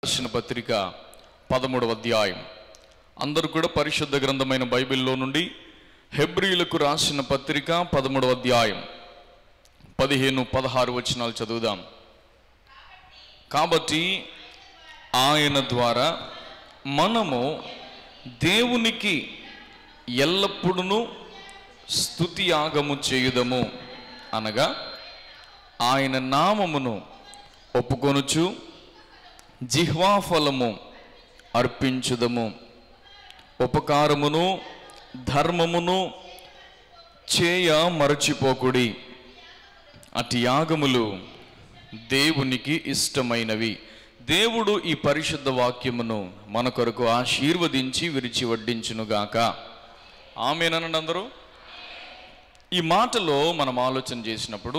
రాసిన పత్రిక పదమూడవ అధ్యాయం అందరూ కూడా పరిశుద్ధ గ్రంథమైన బైబిల్లో నుండి హెబ్రియులకు రాసిన పత్రిక పదమూడవ అధ్యాయం పదిహేను పదహారు వచనాలు చదువుదాం కాబట్టి ఆయన ద్వారా మనము దేవునికి ఎల్లప్పుడూ స్తుతి యాగము చేయుదము అనగా ఆయన నామమును ఒప్పుకొనుచు జిహ్వాఫలము అర్పించుదము ఉపకారమును ధర్మమును చేయ మరచిపోకుడి అటు యాగములు దేవునికి ఇష్టమైనవి దేవుడు ఈ పరిశుద్ధ వాక్యమును మన కొరకు ఆశీర్వదించి విరిచి వడ్డించునుగాక ఆమెనండి అందరూ ఈ మాటలో మనం ఆలోచన చేసినప్పుడు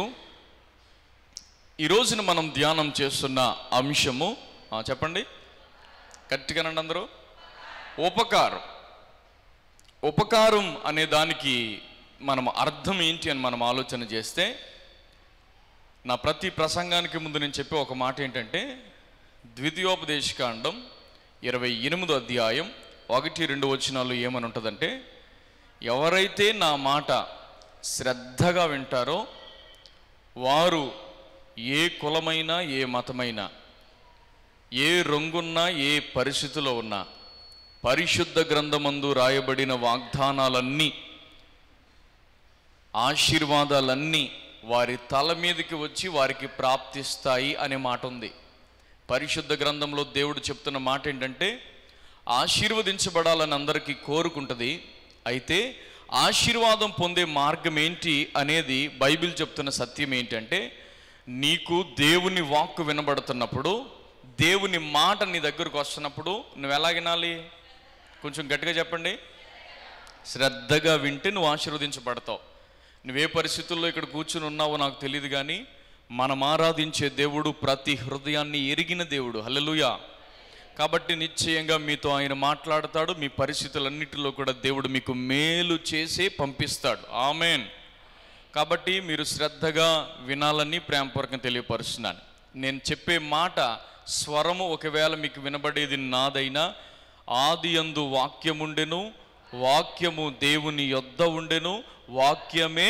ఈ రోజున మనం ధ్యానం చేస్తున్న అంశము ఆ, చెప్పండి గట్టిగానండి అందరూ ఉపకారం ఉపకారం అనే దానికి మనం అర్థం ఏంటి అని మనం ఆలోచన చేస్తే నా ప్రతి ప్రసంగానికి ముందు నేను చెప్పే ఒక మాట ఏంటంటే ద్వితీయోపదేశకాండం ఇరవై ఎనిమిదో అధ్యాయం ఒకటి రెండు వచనాలు ఏమని ఉంటుందంటే ఎవరైతే నా మాట శ్రద్ధగా వింటారో వారు ఏ కులమైనా ఏ మతమైనా ఏ రంగున్నా ఏ పరిస్థితిలో ఉన్నా పరిశుద్ధ గ్రంథమందు రాయబడిన వాగ్దానాలన్నీ ఆశీర్వాదాలన్నీ వారి తల మీదకి వచ్చి వారికి ప్రాప్తిస్తాయి అనే మాట ఉంది పరిశుద్ధ గ్రంథంలో దేవుడు చెప్తున్న మాట ఏంటంటే ఆశీర్వదించబడాలని అందరికీ కోరుకుంటుంది అయితే ఆశీర్వాదం పొందే మార్గం ఏంటి అనేది బైబిల్ చెప్తున్న సత్యం ఏంటంటే నీకు దేవుని వాక్కు వినబడుతున్నప్పుడు దేవుని మాట నీ దగ్గరకు వస్తున్నప్పుడు నువ్వు ఎలా వినాలి కొంచెం గట్టిగా చెప్పండి శ్రద్ధగా వింటే నువ్వు ఆశీర్వదించబడతావు నువ్వే పరిస్థితుల్లో ఇక్కడ కూర్చుని ఉన్నావో నాకు తెలియదు కానీ మనం ఆరాధించే దేవుడు ప్రతి హృదయాన్ని ఎరిగిన దేవుడు హల్లెలూయా కాబట్టి నిశ్చయంగా మీతో ఆయన మాట్లాడతాడు మీ పరిస్థితులన్నిటిలో కూడా దేవుడు మీకు మేలు చేసే పంపిస్తాడు ఆమెన్ కాబట్టి మీరు శ్రద్ధగా వినాలని ప్రేమపూర్వకం తెలియపరుస్తున్నాను నేను చెప్పే మాట స్వరము ఒకవేళ మీకు వినబడేది నాదైనా ఆది అందు వాక్యముండెను వాక్యము దేవుని యొద్ద ఉండెను వాక్యమే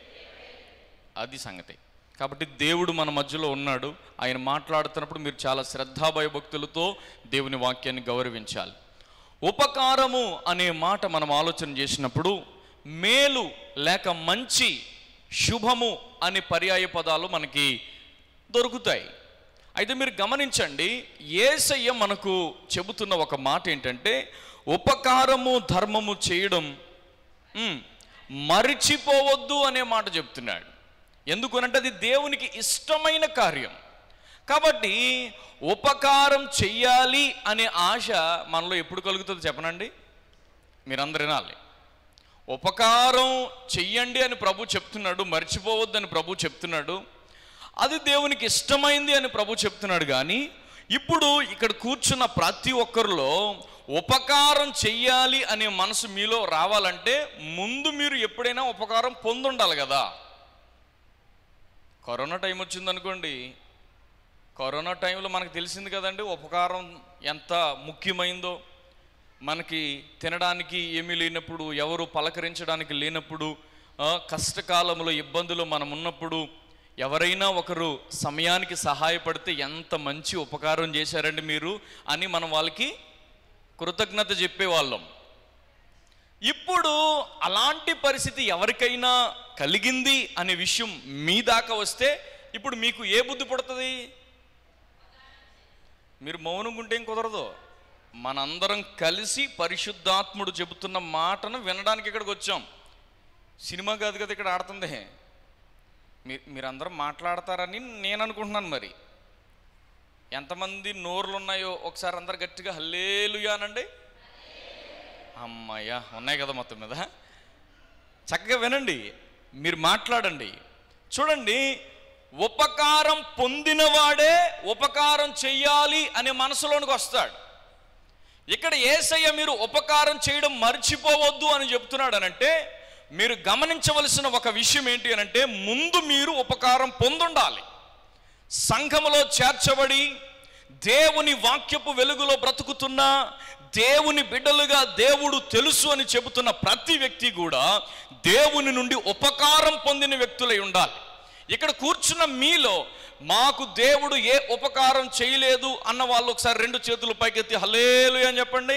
అది సంగతి కాబట్టి దేవుడు మన మధ్యలో ఉన్నాడు ఆయన మాట్లాడుతున్నప్పుడు మీరు చాలా శ్రద్ధా భయభక్తులతో దేవుని వాక్యాన్ని గౌరవించాలి ఉపకారము అనే మాట మనం ఆలోచన చేసినప్పుడు మేలు లేక మంచి శుభము అనే పర్యాయ పదాలు మనకి దొరుకుతాయి అయితే మీరు గమనించండి ఏసయ్య మనకు చెబుతున్న ఒక మాట ఏంటంటే ఉపకారము ధర్మము చేయడం ఉమ్, మరిచిపోవద్దు అనే మాట చెప్తున్నాడు ఎందుకనంటే అది దేవునికి ఇష్టమైన కార్యం కాబట్టి ఉపకారం చెయ్యాలి అనే ఆశ మనలో ఎప్పుడు కలుగుతుంది చెప్పనండి మీరందరూ వినాలి ఉపకారం చెయ్యండి అని ప్రభు చెప్తున్నాడు మర్చిపోవద్దని ప్రభు చెప్తున్నాడు అది దేవునికి ఇష్టమైంది అని ప్రభు చెప్తున్నాడు కానీ ఇప్పుడు ఇక్కడ కూర్చున్న ప్రతి ఒక్కరిలో ఉపకారం చెయ్యాలి అనే మనసు మీలో రావాలంటే ముందు మీరు ఎప్పుడైనా ఉపకారం పొందుండాలి కదా కరోనా టైం వచ్చిందనుకోండి కరోనా టైంలో మనకు తెలిసింది కదండి ఉపకారం ఎంత ముఖ్యమైందో మనకి తినడానికి ఏమీ లేనప్పుడు ఎవరు పలకరించడానికి లేనప్పుడు ఆ, కష్టకాలంలో ఇబ్బందులు మనం ఉన్నప్పుడు ఎవరైనా ఒకరు సమయానికి సహాయపడితే ఎంత మంచి ఉపకారం చేశారండి మీరు అని మనం వాళ్ళకి కృతజ్ఞత చెప్పేవాళ్ళం ఇప్పుడు అలాంటి పరిస్థితి ఎవరికైనా కలిగింది అనే విషయం మీ దాకా వస్తే ఇప్పుడు మీకు ఏ బుద్ధి పుడుతుంది మీరు మౌనంగా ఉంటే ఏం కుదరదు మనందరం కలిసి పరిశుద్ధాత్ముడు చెబుతున్న మాటను వినడానికి ఇక్కడికి వచ్చాం సినిమా కాదు కదా ఇక్కడ ఆడుతుంది మీ మీరందరూ మాట్లాడతారని నేను అనుకుంటున్నాను మరి ఎంతమంది నోర్లు ఉన్నాయో ఒకసారి అందరు గట్టిగా హల్లేలుయానండి అమ్మయ్యా ఉన్నాయి కదా మొత్తం మీద చక్కగా వినండి మీరు మాట్లాడండి చూడండి ఉపకారం పొందినవాడే ఉపకారం చెయ్యాలి అనే మనసులోనికి వస్తాడు ఇక్కడ ఏసయ్య మీరు ఉపకారం చేయడం మర్చిపోవద్దు అని చెప్తున్నాడు అనంటే మీరు గమనించవలసిన ఒక విషయం ఏంటి అనంటే ముందు మీరు ఉపకారం పొందుండాలి సంఘములో చేర్చబడి దేవుని వాక్యపు వెలుగులో బ్రతుకుతున్న దేవుని బిడ్డలుగా దేవుడు తెలుసు అని చెబుతున్న ప్రతి వ్యక్తి కూడా దేవుని నుండి ఉపకారం పొందిన వ్యక్తులై ఉండాలి ఇక్కడ కూర్చున్న మీలో మాకు దేవుడు ఏ ఉపకారం చేయలేదు అన్న వాళ్ళు ఒకసారి రెండు చేతులు పైకెత్తి హలేలు అని చెప్పండి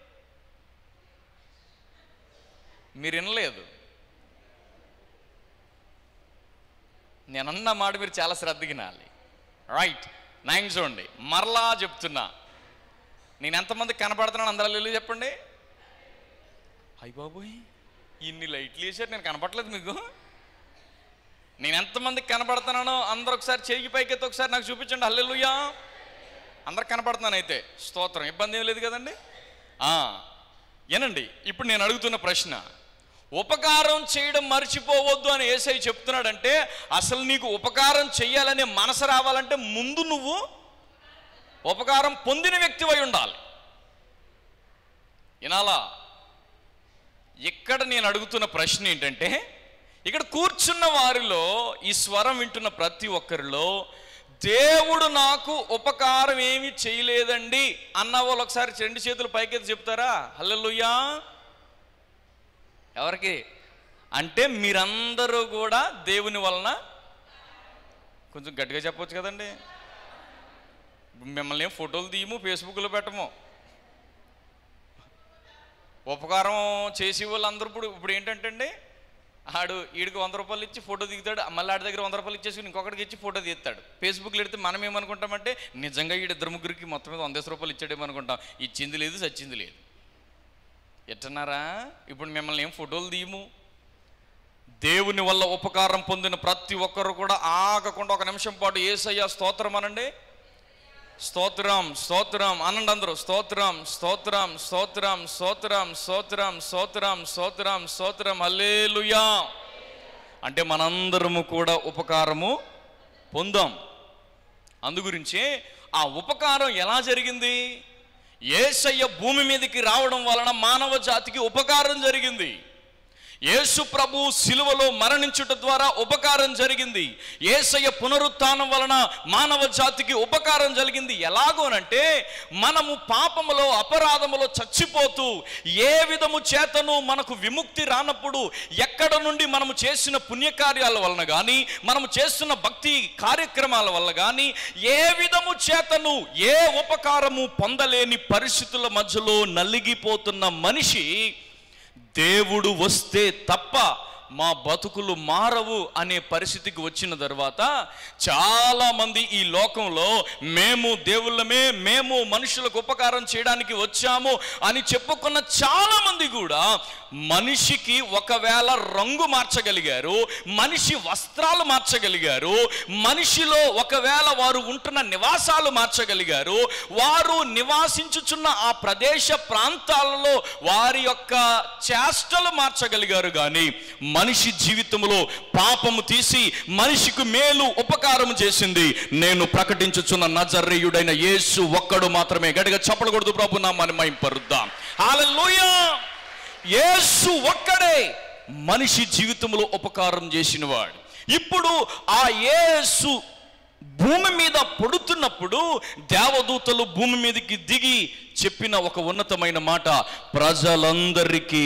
మీరు వినలేదు నేనన్న మాట మీరు చాలా శ్రద్ధ వినాలి రైట్ నైన్ చూడండి మరలా చెప్తున్నా నేను ఎంతమంది కనపడుతున్నాను అందరూ వెళ్ళి చెప్పండి అయ్య బాబోయ్ ఇన్ని లైట్లు వేసారు నేను కనపడలేదు మీకు నేను ఎంతమందికి కనపడుతున్నానో అందరూ ఒకసారి చేయి పైకెత్తి ఒకసారి నాకు చూపించండి హల్లెలూయా అందరు కనపడుతున్నాను అయితే స్తోత్రం ఇబ్బంది ఏం లేదు కదండి ఆ, ఏనండి ఇప్పుడు నేను అడుగుతున్న ప్రశ్న ఉపకారం చేయడం మర్చిపోవద్దు అని ఏసై చెప్తున్నాడంటే అసలు నీకు ఉపకారం చెయ్యాలనే మనసు రావాలంటే ముందు నువ్వు ఉపకారం పొందిన వ్యక్తివై ఉండాలి వినాలా ఇక్కడ నేను అడుగుతున్న ప్రశ్న ఏంటంటే ఇక్కడ కూర్చున్న వారిలో ఈ స్వరం వింటున్న ప్రతి ఒక్కరిలో దేవుడు నాకు ఉపకారం ఏమి చేయలేదండి అన్న వాళ్ళు ఒకసారి రెండు చేతులు పైకెత్తి చెప్తారా హల్లెలూయా ఎవరికి అంటే మీరందరూ కూడా దేవుని వలన కొంచెం గట్టిగా చెప్పొచ్చు కదండి మిమ్మల్ని ఏం ఫోటోలు తీయము ఫేస్బుక్లో పెట్టము ఉపకారం చేసే వాళ్ళందరూ ఇప్పుడు ఇప్పుడు ఏంటంటే అండి ఆడు వీడికి వంద రూపాయలు ఇచ్చి ఫోటో దిగుతాడు మళ్ళీ ఆడి దగ్గర వంద రూపాయలు ఇచ్చేసి ఇంకొకటికి ఇచ్చి ఫోటో తీస్తాడు ఫేస్బుక్లో పెడితే మనం ఏమనుకుంటామంటే నిజంగా వీడి ఇద్దరు ముగ్గురికి మొత్తం మీద వందేసి రూపాయలు ఇచ్చాడేమో అనుకుంటాం ఇచ్చింది లేదు సచ్చింది లేదు ఎట్టన్నారా ఇప్పుడు మిమ్మల్ని ఏం ఫోటోలు తీయము దేవుని వల్ల ఉపకారం పొందిన ప్రతి ఒక్కరు కూడా ఆగకుండా ఒక నిమిషం పాటు ఏసయ్య స్తోత్రం అనండి స్తోత్రం స్తోత్రం అనండి అందరూ స్తోత్రం స్తోత్రం స్తోత్రం స్తోత్రం స్తోత్రం స్తోత్రం స్తోత్రం స్తోత్రం హల్లెలూయా అంటే మనందరము కూడా ఉపకారము పొందాం అందుగురించే ఆ ఉపకారం ఎలా జరిగింది ఏసయ్య భూమి మీదకి రావడం వలన మానవ జాతికి ఉపకారం జరిగింది యేసు ప్రభు సిలువలో మరణించుట ద్వారా ఉపకారం జరిగింది ఏసయ్య పునరుత్థానం వలన మానవ జాతికి ఉపకారం జరిగింది ఎలాగోనంటే మనము పాపములో అపరాధములో చచ్చిపోతూ ఏ విధము చేతను మనకు విముక్తి రానప్పుడు ఎక్కడ నుండి మనము చేసిన పుణ్యకార్యాల వలన కానీ మనము చేస్తున్న భక్తి కార్యక్రమాల వల్ల కానీ ఏ విధము చేతను ఏ ఉపకారము పొందలేని పరిస్థితుల మధ్యలో నలిగిపోతున్న మనిషి దేవుడు వస్తే తప్ప మా బతుకులు మారవు అనే పరిస్థితికి వచ్చిన తర్వాత చాలా మంది ఈ లోకంలో మేము దేవుళ్ళమే మేము మనుషులకు ఉపకారం చేయడానికి వచ్చాము అని చెప్పుకున్న చాలా మంది కూడా మనిషికి ఒకవేళ రంగు మార్చగలిగారు మనిషి వస్త్రాలు మార్చగలిగారు మనిషిలో ఒకవేళ వారు ఉంటున్న నివాసాలు మార్చగలిగారు వారు నివాసించుచున్న ఆ ప్రదేశ ప్రాంతాలలో వారి యొక్క చేష్టలు మార్చగలిగారు కానీ మనిషి జీవితంలో పాపము తీసి మనిషికి మేలు ఉపకారం చేసింది నేను ప్రకటించుచున్న నజర్రేయుడైన యేసు ఒక్కడు మాత్రమే గడిగా చెప్పకూడదు ప్రభు నామాన్ని మైంపరుద్దాం హల్లెలూయా యేసు ఒక్కడే మనిషి జీవితంలో ఉపకారం చేసినవాడు ఇప్పుడు ఆ యేసు భూమి మీద పడుతున్నప్పుడు దేవదూతలు భూమి మీదకి దిగి చెప్పిన ఒక ఉన్నతమైన మాట ప్రజలందరికీ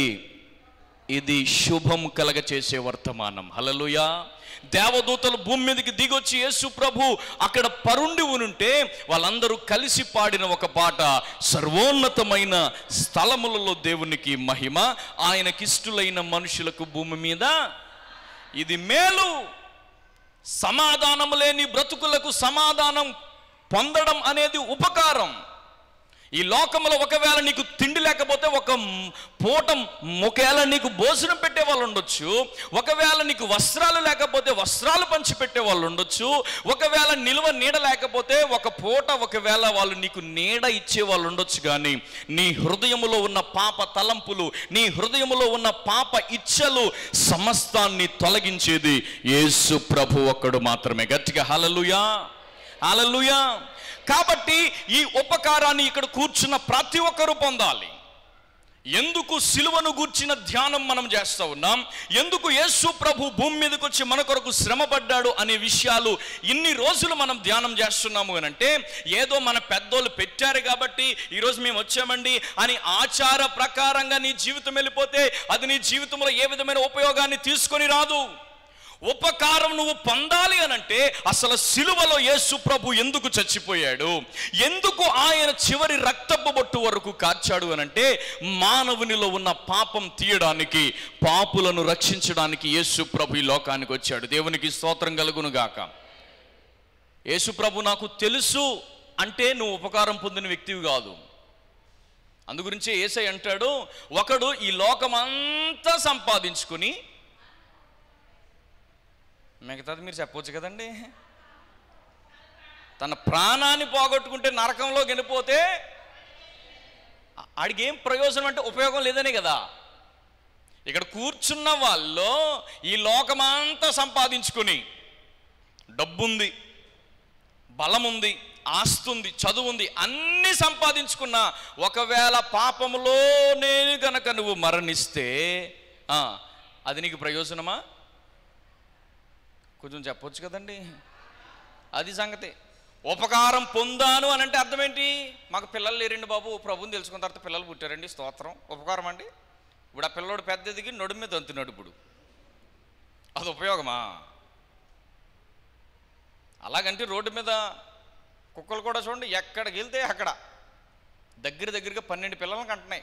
ఇది శుభం కలగ చేసే వర్తమానం హలలుయా దేవదూతలు భూమి మీదకి దిగొచ్చి యేసు ప్రభు అక్కడ పరుండి ఉనుంటే వాళ్ళందరూ కలిసి పాడిన ఒక పాట సర్వోన్నతమైన స్థలములలో దేవునికి మహిమ ఆయనకిష్టులైన మనుషులకు భూమి మీద ఇది మేలు సమాధానం లేని బ్రతుకులకు సమాధానం పొందడం అనేది ఉపకారం ఈ లోకంలో ఒకవేళ నీకు తిండి లేకపోతే ఒక మ్- పూట ఒకవేళ నీకు భోజనం పెట్టే వాళ్ళు ఉండొచ్చు ఒకవేళ నీకు వస్త్రాలు లేకపోతే వస్త్రాలు పంచి పెట్టే వాళ్ళు ఉండొచ్చు ఒకవేళ నిల్వ నీడ లేకపోతే ఒక పూట ఒకవేళ వాళ్ళు నీకు నీడ ఇచ్చే వాళ్ళు ఉండొచ్చు కానీ నీ హృదయములో ఉన్న పాప తలంపులు నీ హృదయములో ఉన్న పాప ఇచ్చలు సమస్తాన్ని తొలగించేది యేసు ప్రభు ఒక్కడు మాత్రమే గట్టిగా హలలుయా హలలుయా కాబట్టి ఈ ఉపకారాన్ని ఇక్కడ కూర్చున్న ప్రతి ఒక్కరూ పొందాలి ఎందుకు సిలువను గూర్చిన ధ్యానం మనం చేస్తూ ఉన్నాం ఎందుకు యేసు ప్రభు భూమి మీదకి వచ్చి మన కొరకు శ్రమపడ్డాడు అనే విషయాలు ఇన్ని రోజులు మనం ధ్యానం చేస్తున్నాము అని అంటే ఏదో మన పెద్దోళ్ళు పెట్టారు కాబట్టి ఈరోజు మేము వచ్చామండి అని ఆచార ప్రకారంగా నీ జీవితం వెళ్ళిపోతే అది నీ జీవితంలో ఏ విధమైన ఉపయోగాన్ని తీసుకొని రాదు ఉపకారం నువ్వు పొందాలి అనంటే అసలు సిలువలో యేసు ప్రభు ఎందుకు చచ్చిపోయాడు ఎందుకు ఆయన చివరి రక్తపు బొట్టు వరకు కార్చాడు అనంటే మానవునిలో ఉన్న పాపం తీయడానికి పాపులను రక్షించడానికి యేసు ప్రభు ఈ లోకానికి వచ్చాడు దేవునికి స్తోత్రం కలుగును గాక యేసు ప్రభు నాకు తెలుసు అంటే నువ్వు ఉపకారం పొందిన వ్యక్తివి కాదు అందుగురించి ఏసై అంటాడు ఒకడు ఈ లోకమంతా సంపాదించుకుని మిగతాది మీరు చెప్పవచ్చు కదండి తన ప్రాణాన్ని పోగొట్టుకుంటే నరకంలో గెలిపోతే ఆడికి ఏం ప్రయోజనం అంటే ఉపయోగం లేదనే కదా ఇక్కడ కూర్చున్న వాళ్ళు ఈ లోకమంతా సంపాదించుకుని డబ్బుంది బలం ఉంది ఆస్తి ఉంది చదువు ఉంది అన్ని సంపాదించుకున్నా ఒకవేళ పాపములోనే గనక నువ్వు మరణిస్తే ఆ, అది నీకు ప్రయోజనమా కొంచెం చెప్పొచ్చు కదండి అది సంగతి ఉపకారం పొందాను అని అంటే అర్థం ఏంటి మాకు పిల్లలు లేరండి బాబు ప్రభుని తెలుసుకున్న తర్వాత పిల్లలు పుట్టారండి స్తోత్రం ఉపకారం అండి ఇప్పుడు ఆ పిల్లోడు పెద్ద ఎదిగి నడుము మీద అంతున్నాడు ఇప్పుడు అది ఉపయోగమా అలాగంటే రోడ్డు మీద కుక్కలు కూడా చూడండి ఎక్కడికి వెళ్తే అక్కడ దగ్గర దగ్గరగా పన్నెండు పిల్లలను కంటున్నాయి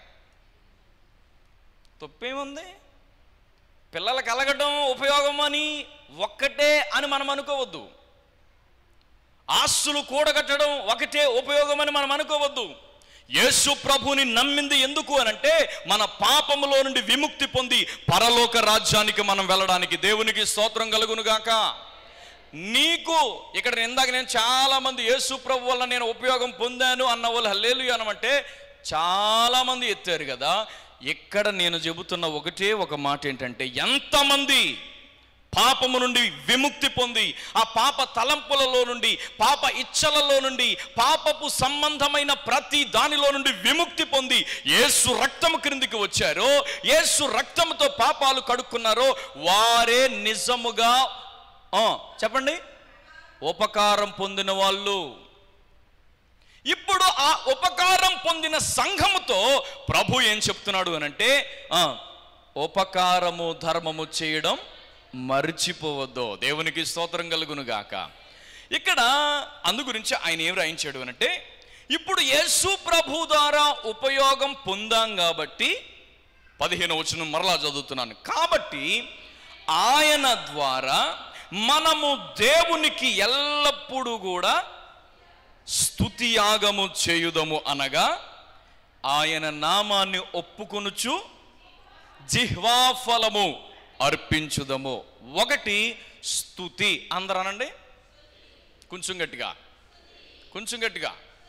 తప్పేముంది పిల్లలు కలగడం ఉపయోగం అని ఒక్కటే అని మనం అనుకోవద్దు ఆస్తులు కూడగట్టడం ఒకటే ఉపయోగం అని మనం అనుకోవద్దు యేసు ప్రభుని నమ్మింది ఎందుకు అనంటే మన పాపములో నుండి విముక్తి పొంది పరలోక రాజ్యానికి మనం వెళ్ళడానికి దేవునికి స్తోత్రం కలుగునుగాక నీకు ఇక్కడ నేను ఇందాక నేను చాలా మంది యేసు ప్రభు వల్ల నేను ఉపయోగం పొందాను అన్న వాళ్ళు హల్లేలు అనమంటే చాలా మంది ఎత్తారు కదా ఇక్కడ నేను చెబుతున్న ఒకటే ఒక మాట ఏంటంటే ఎంతమంది పాపము నుండి విముక్తి పొంది ఆ పాప తలంపులలో నుండి పాప ఇచ్చలలో నుండి పాపపు సంబంధమైన ప్రతి దానిలో నుండి విముక్తి పొంది యేసు రక్తము క్రిందికి వచ్చారో యేసు రక్తముతో పాపాలు కడుక్కున్నారో వారే నిజముగా ఆ, చెప్పండి ఉపకారం పొందిన వాళ్ళు ఇప్పుడు ఆ ఉపకారం పొందిన సంఘముతో ప్రభు ఏం చెప్తున్నాడు అనంటే ఆ, ఉపకారము ధర్మము చేయడం మర్చిపోవద్దు దేవునికి స్తోత్రం కలుగును గాక ఇక్కడ అందు గురించి ఆయన ఏం రాయించాడు అనంటే ఇప్పుడు యేసు ప్రభు ద్వారా ఉపయోగం పొందాం కాబట్టి పదిహేను వచనం మరలా చదువుతున్నాను కాబట్టి ఆయన ద్వారా మనము దేవునికి ఎల్లప్పుడూ కూడా స్తుతి యాగము చేయుదము అనగా ఆయన నామాన్ని ఒప్పుకొనుచు జిహ్వాఫలము అర్పించుదము ఒకటి స్తుతి అందరూ అనండి కొంచెం గట్టిగా కొంచెం గట్టిగా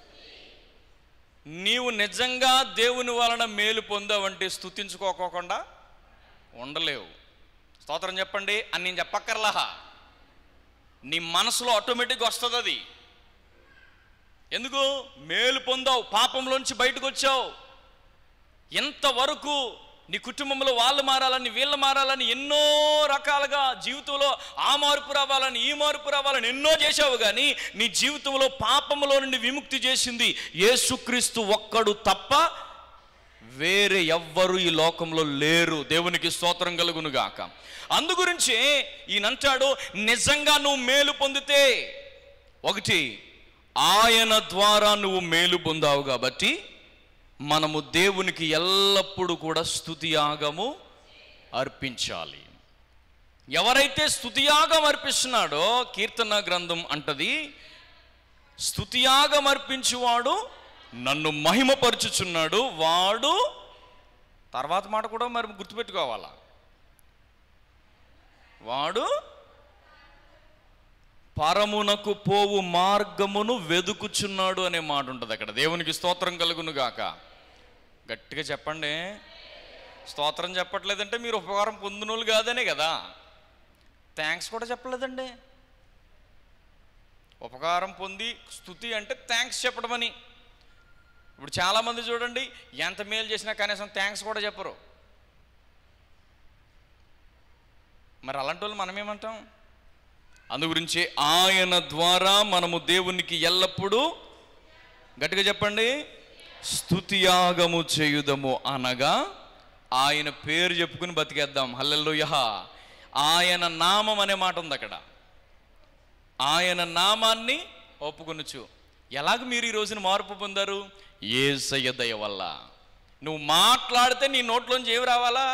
నీవు నిజంగా దేవుని వలన మేలు పొందావంటే స్తుతించుకోకోకుండా ఉండలేవు స్తోత్రం చెప్పండి అని నేను చెప్పక్కర్లా నీ మనసులో ఆటోమేటిక్గా వస్తుంది అది ఎందుకు మేలు పొందావు పాపంలోంచి బయటకు వచ్చావు ఎంతవరకు నీ కుటుంబంలో వాళ్ళు మారాలని వీళ్ళు మారాలని ఎన్నో రకాలుగా జీవితంలో ఆ మార్పు రావాలని ఈ మార్పు రావాలని ఎన్నో చేశావు కానీ నీ జీవితంలో పాపములో నుండి విముక్తి చేసింది యేసుక్రీస్తు ఒక్కడు తప్ప వేరే ఎవ్వరు ఈ లోకంలో లేరు దేవునికి స్తోత్రం కలుగును గాక అందు గురించి ఈయనంటాడు నిజంగా నువ్వు మేలు పొందితే ఒకటి ఆయన ద్వారా నువ్వు మేలు పొందావు కాబట్టి మనము దేవునికి ఎల్లప్పుడూ కూడా స్తుతియాగము అర్పించాలి ఎవరైతే స్తుతియాగం అర్పిస్తున్నాడో కీర్తన గ్రంథం అంటది స్తుతియాగం అర్పించువాడు నన్ను మహిమపరుచుచున్నాడు వాడు తర్వాత మాట కూడా మరి గుర్తుపెట్టుకోవాలా వాడు పరమునకు పోవు మార్గమును వెదుకుచున్నాడు అనే మాట ఉంటుంది అక్కడ దేవునికి స్తోత్రం కలుగును గాక గట్టిగా చెప్పండి స్తోత్రం చెప్పట్లేదంటే మీరు ఉపకారం పొందినోళ్ళు కాదనే కదా థ్యాంక్స్ కూడా చెప్పలేదండి ఉపకారం పొంది స్థుతి అంటే థ్యాంక్స్ చెప్పడం అని ఇప్పుడు చాలామంది చూడండి ఎంత మేలు చేసినా కనీసం థ్యాంక్స్ కూడా చెప్పరు మరి అలాంటి వాళ్ళు మనం ఏమంటాం అందు గురించి ఆయన ద్వారా మనము దేవునికి ఎల్లప్పుడూ గట్టిగా చెప్పండి స్తుతియాగము చేయుదము అనగా ఆయన పేరు చెప్పుకుని బతికేద్దాం హల్లెలూయా ఆయన నామం అనే మాట ఉంది అక్కడ ఆయన నామాన్ని ఒప్పుకొనొచ్చు ఎలాగ మీరు ఈ రోజున మార్పు పొందారు ఏసయ్య దయ వల్ల నువ్వు మాట్లాడితే నీ నోట్లోంచి ఏమి రావాలా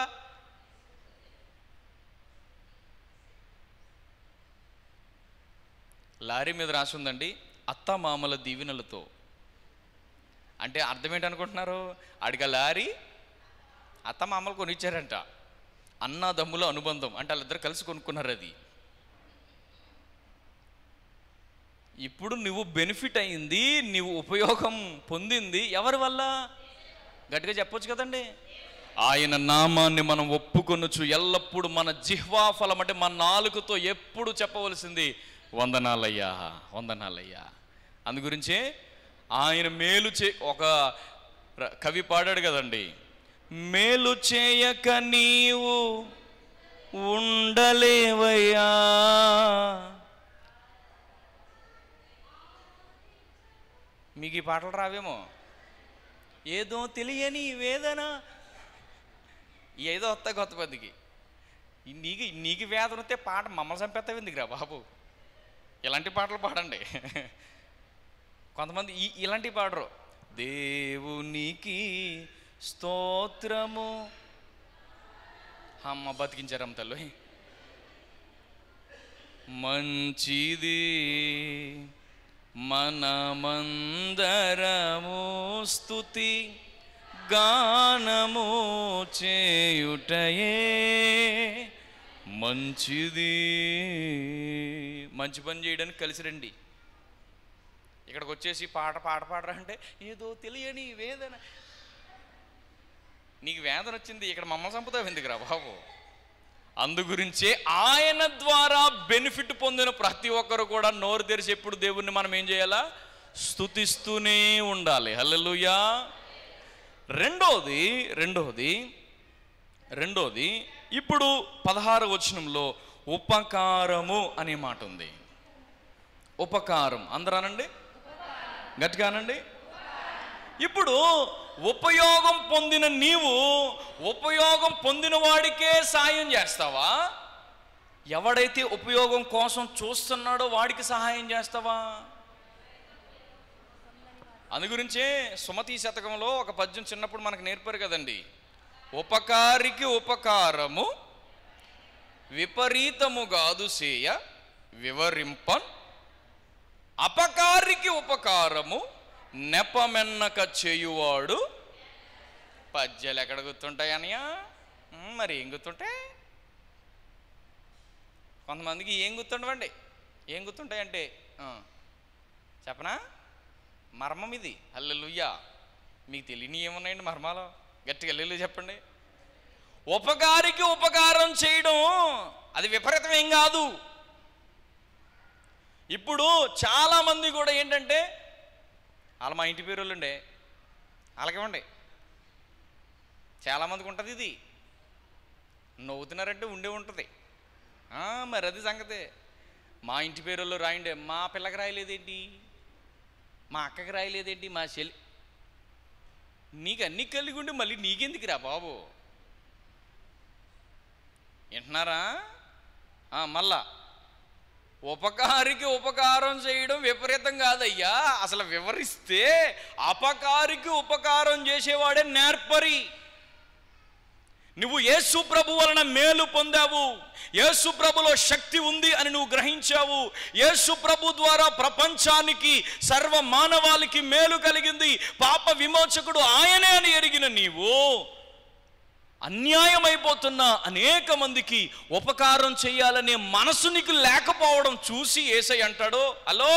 లారీ మీద రాసి ఉందండి అత్త మామల దీవెనలతో అంటే అర్థం ఏంటనుకుంటున్నారు అడిగ లారీ అత్త మామలు కొనిచ్చారంట అన్నదమ్ముల అనుబంధం అంటే వాళ్ళిద్దరు కలిసి కొనుక్కున్నారు అది ఇప్పుడు నువ్వు బెనిఫిట్ అయింది నువ్వు ఉపయోగం పొందింది ఎవరి వల్ల గట్టిగా చెప్పొచ్చు కదండి ఆయన నామాన్ని మనం ఒప్పుకొనొచ్చు ఎల్లప్పుడూ మన జిహ్వా ఫలం అంటే మన నాలుగుతో ఎప్పుడు చెప్పవలసింది వందనాలయ్యా వందనాలయ్యా అందు గురించే ఆయన మేలు చే ఒక ర- కవి పాడాడు కదండి మేలు చేయక నీవు ఉండలేవయ్యా మీకు ఈ పాటలు రావేమో ఏదో తెలియని వేదన ఈ ఏదో వస్తాయి కొత్త మందికి ఈ నీకు నీకు వేదన వస్తే పాట మమ్మల్ని చంపేస్తావు ఎందుకురా బాబు ఇలాంటి పాటలు పాడండి కొంతమంది ఈ ఇలాంటివి పాడరు దేవునికి స్తోత్రము అమ్మ బతికించారమ్మ తల్లి మంచిది మనమందరము స్తుతి గానము చేయుటయే మంచిది మంచి పని చేయడానికి కలిసి రండి ఇక్కడికి వచ్చేసి పాట పాట పాడరా అంటే ఏదో తెలియని వేదన నీకు వేదన వచ్చింది ఇక్కడ మమ్మల్ని చంపుతావు ఎందుకురా బాబు అందు గురించే ఆయన ద్వారా బెనిఫిట్ పొందిన ప్రతి ఒక్కరు కూడా నోరు తెరిచి ఎప్పుడు దేవుణ్ణి మనం ఏం చేయాలా స్తుతిస్తూనే ఉండాలి హల్లెలూయా రెండోది రెండోది రెండోది ఇప్పుడు పదహారు వచనంలో ఉపకారము అనే మాట ఉంది ఉపకారం అందరూ అనండి గట్టిగా అనండి ఇప్పుడు ఉపయోగం పొందిన నీవు ఉపయోగం పొందిన వాడికే సాయం చేస్తావా ఎవడైతే ఉపయోగం కోసం చూస్తున్నాడో వాడికి సహాయం చేస్తావా అందు గురించే సుమతి శతకంలో ఒక పద్యం చిన్నప్పుడు మనకు నేర్పారు కదండి ఉపకారికి ఉపకారము విపరీతము కాదు సేయ వివరింపన్ అపకారికి ఉపకారము నెపమెన్నక చేయువాడు పద్యాలు ఎక్కడ గుర్తుంటాయి అనయా ఉమ్, మరి ఏం గుర్తుంటాయి కొంతమందికి ఏం గుర్తుండవండి ఏం గుర్తుంటాయి అంటే ఆ, చెప్పనా మర్మం ఇది హల్లెలూయా మీకు తెలియని ఏమున్నాయండి మర్మాలు గట్టిగా హల్లెలూయా చెప్పండి ఉపకారికి ఉపకారం చేయడం అది విపరీతం ఏం కాదు ఇప్పుడు చాలామంది కూడా ఏంటంటే వాళ్ళ మా ఇంటి పేరు వాళ్ళండే అలాగేమండి చాలామందికి ఉంటుంది ఇది నవ్వుతున్నారంటే ఉండే ఉంటుంది ఆ, మరి అది సంగతే మా ఇంటి పేరులో రాయండి మా పిల్లకి రాయలేదేంటి మా అక్కకి రాయలేదేంటి మా చెల్లి నీకు అన్ని కలిగి ఉండి మళ్ళీ నీకెందుకు రా బాబు వింటున్నారా ఆ, మళ్ళా ఉపకారికి ఉపకారం చేయడం విపరీతం కాదయ్యా అసలు వివరిస్తే అపకారికి ఉపకారం చేసేవాడే నేర్పరి నువ్వు యేసు ప్రభు వలన మేలు పొందావు యేసు ప్రభులో శక్తి ఉంది అని నువ్వు గ్రహించావు యేసు ప్రభు ద్వారా ప్రపంచానికి సర్వ మానవాళికి మేలు కలిగింది పాప విమోచకుడు ఆయనే అని ఎరిగిన నీవు అన్యాయమైపోతున్న అనేక మందికి ఉపకారం చేయాలనే మనసు నీకు లేకపోవడం చూసి ఏసై అంటాడు హలో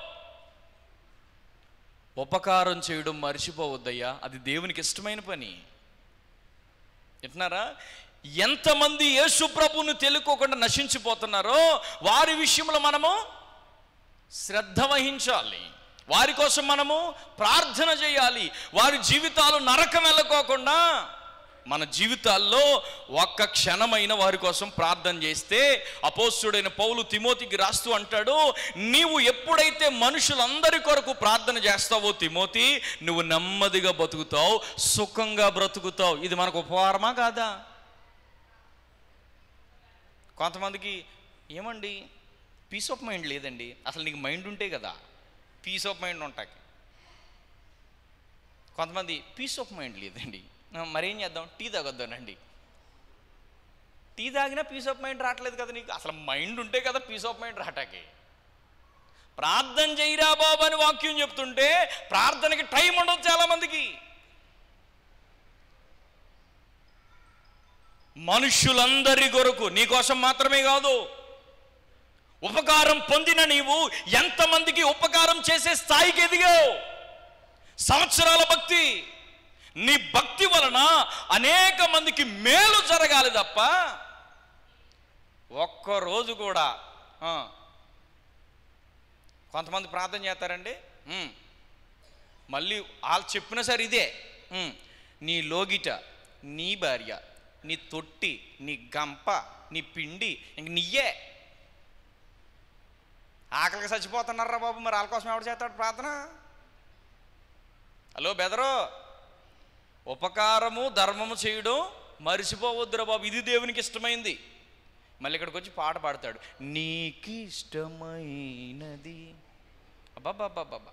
ఉపకారం చేయడం మర్చిపోవద్దయ్యా అది దేవునికి ఇష్టమైన పని వింటున్నారా ఎంతమంది యేసు ప్రభువును తెలుకోకుండా నశించిపోతున్నారో వారి విషయంలో మనము శ్రద్ధ వహించాలి వారి కోసం మనము ప్రార్థన చేయాలి వారి జీవితాలు నరకం వెళ్ళకోకుండా మన జీవితాల్లో ఒక్క క్షణమైన వారి కోసం ప్రార్థన చేస్తే అపోస్తుడైన పౌలు తిమోతికి రాస్తూ అంటాడు నీవు ఎప్పుడైతే మనుషులందరి కొరకు ప్రార్థన చేస్తావో తిమోతి నువ్వు నెమ్మదిగా బతుకుతావు సుఖంగా బ్రతుకుతావు ఇది మనకు ఉపహారమా కాదా కొంతమందికి ఏమండి పీస్ ఆఫ్ మైండ్ లేదండి అసలు నీకు మైండ్ ఉంటే కదా పీస్ ఆఫ్ మైండ్ ఉంటాకి కొంతమంది పీస్ ఆఫ్ మైండ్ లేదండి ఆ, మరేం చేద్దాం టీ తాగొద్దానండి టీ తాగినా పీస్ ఆఫ్ మైండ్ రావట్లేదు కదా నీకు అసలు మైండ్ ఉంటే కదా పీస్ ఆఫ్ మైండ్ రాటాకి ప్రార్థన చేయరా బాబు అని వాక్యం చెప్తుంటే ప్రార్థనకి టైం ఉండదు చాలా మందికి మనుషులందరి కొరకు నీకోసం మాత్రమే కాదు ఉపకారం పొందిన నీవు ఎంతమందికి ఉపకారం చేసే స్థాయికి ఎదిగావు సంవత్సరాల భక్తి నీ భక్తి వలన అనేక మందికి మేలు జరగాలి తప్ప ఒక్కరోజు కూడా ఆ, కొంతమంది ప్రార్థన చేస్తారండి ఉమ్. మళ్ళీ వాళ్ళు చెప్పిన సరే ఇదే ఉమ్. నీ లోగిట నీ భార్య నీ తొట్టి నీ గంప నీ పిండి ఇంక నీయే ఆకలికి చచ్చిపోతున్నారా బాబు మరి వాళ్ళ కోసం ఎవడు చేస్తాడు ప్రార్థన హలో బెదరు ఉపకారము ధర్మము చేయడం మరిచిపోవద్దురా బాబు ఇది దేవునికి ఇష్టమైంది మళ్ళీ ఇక్కడికి వచ్చి పాట పాడతాడు నీకు ఇష్టమైనది అబ్బాబ్బాబ్బాబ్బా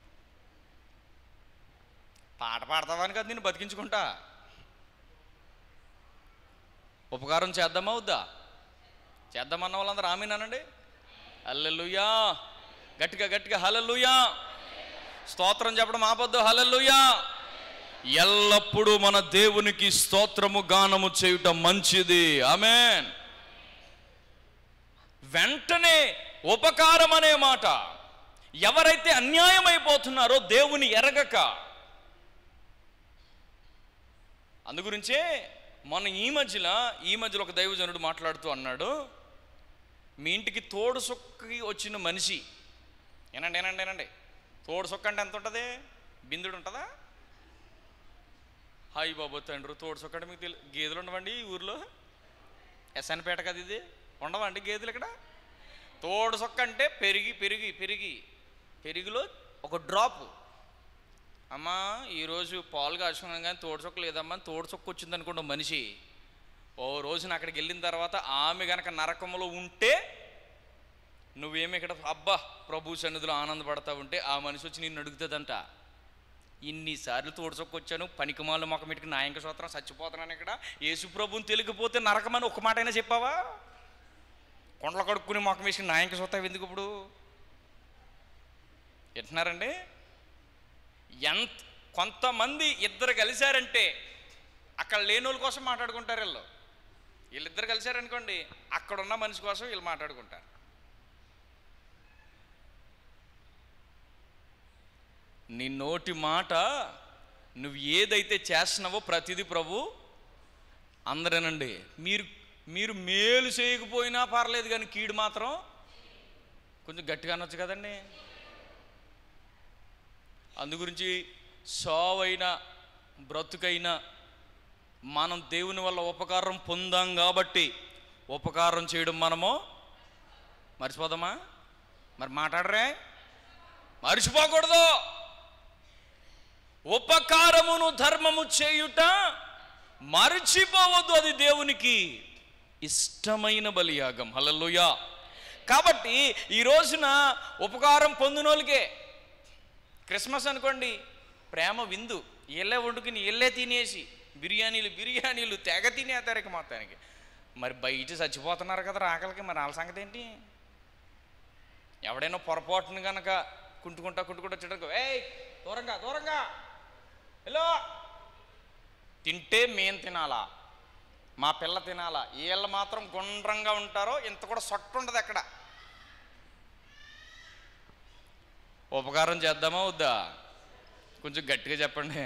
పాట పాడతావని కదా నేను బతికించుకుంటా ఉపకారం చేద్దామా వద్దా చేద్దామన్న వాళ్ళందరూ ఆమెనానండి హల్లెలూయా గట్టిగా గట్టిగా హల్లెలూయా స్తోత్రం చెప్పడం ఆపొద్దు హల్లెలూయా ఎల్లప్పుడూ మన దేవునికి స్తోత్రము గానము చేయుట మంచిది ఆమెన్ వెంటనే ఉపకారం అనే మాట ఎవరైతే అన్యాయం అయిపోతున్నారో దేవుని ఎరగక అందుగురించే మొన్న ఈ మధ్యలో ఈ మధ్యలో ఒక దైవజనుడు మాట్లాడుతూ అన్నాడు మీ ఇంటికి తోడు సొక్కకి వచ్చిన మనిషి ఏనండి ఏనండి ఏనండి తోడు సొక్క అంటే ఎంత ఉంటుంది బిందుడు ఉంటుందా హాయ్ బాబు తండ్రి తోడు సొక్క అంటే మీకు తెలి గేదెలు ఉండవండి ఈ ఊర్లో ఎస్ఎన్పేట కదా ఇది ఉండవండి గేదెలు ఇక్కడ తోడు సొక్క అంటే పెరిగి పెరిగి పెరిగి పెరుగులో ఒక డ్రాప్ అమ్మా ఈరోజు పాలు కాచుకున్నాం కానీ తోడు సొక్క లేదమ్మా తోడు సొక్క వచ్చింది అనుకోండి ఓ మనిషి ఓ రోజున అక్కడికి వెళ్ళిన తర్వాత ఆమె గనక నరకంలో ఉంటే నువ్వేమి ఇక్కడ అబ్బా ప్రభు సన్నిధిలో ఆనందపడతా ఉంటే ఆ మనిషి వచ్చి నిన్ను అడుగుతుందంట ఇన్నిసార్లు తోడుచొక్కొచ్చాను పనికిమాలు మొక్క మీటికి నాయంక సూత్రం చచ్చిపోతున్నాను ఇక్కడ యేసు ప్రభుని తెలిగిపోతే నరకమని ఒక్క మాట అయినా చెప్పావా కొండలు కడుక్కుని మొక్క వేసి నాయంక సూత్రం ఎందుకు ఇప్పుడు వింటున్నారండి ఎంత కొంతమంది ఇద్దరు కలిశారంటే అక్కడ లేని వాళ్ళ కోసం మాట్లాడుకుంటారు వీళ్ళు వీళ్ళిద్దరు కలిశారనుకోండి అక్కడ ఉన్న మనిషి కోసం వీళ్ళు మాట్లాడుకుంటారు నీ నోటి మాట నువ్వు ఏదైతే చేస్తున్నావో ప్రతిదీ ప్రభు అందరేనండి మీరు మీరు మేలు చేయకపోయినా పర్లేదు కానీ కీడు మాత్రం కొంచెం గట్టిగా అనొచ్చు కదండి అందు గురించి సావైన బ్రతుకైనా మనం దేవుని వల్ల ఉపకారం పొందాం కాబట్టి ఉపకారం చేయడం మనము మర్చిపోదామా మరి మాట్లాడరే మర్చిపోకూడదు ఉపకారమును ధర్మము చేయుట మర్చిపోవద్దు అది దేవునికి ఇష్టమైన బలియాగం హల్లెలూయా కాబట్టి ఈ రోజున ఉపకారం పొందిన వాళ్ళకే క్రిస్మస్ అనుకోండి ప్రేమ విందు ఇళ్ళే వండుకుని ఇళ్ళే తినేసి బిర్యానీలు బిర్యానీలు తెగ తినేతారు ఇక మొత్తానికి మరి బయట చచ్చిపోతున్నారు కదా ఆకలికి మరి వాళ్ళ సంగతి ఏంటి ఎవడైనా పొరపాటును కనుక కుంటుకుంటా కుంటుకుంటా వచ్చాడు ఏయ్ దూరంగా దూరంగా హలో తింటే మేము తినాలా మా పిల్ల తినాలా వీళ్ళు మాత్రం గుండ్రంగా ఉంటారో ఇంత కూడా సొట్టు ఉండదు ఎక్కడ ఉపకారం చేద్దామా వద్దా కొంచెం గట్టిగా చెప్పండి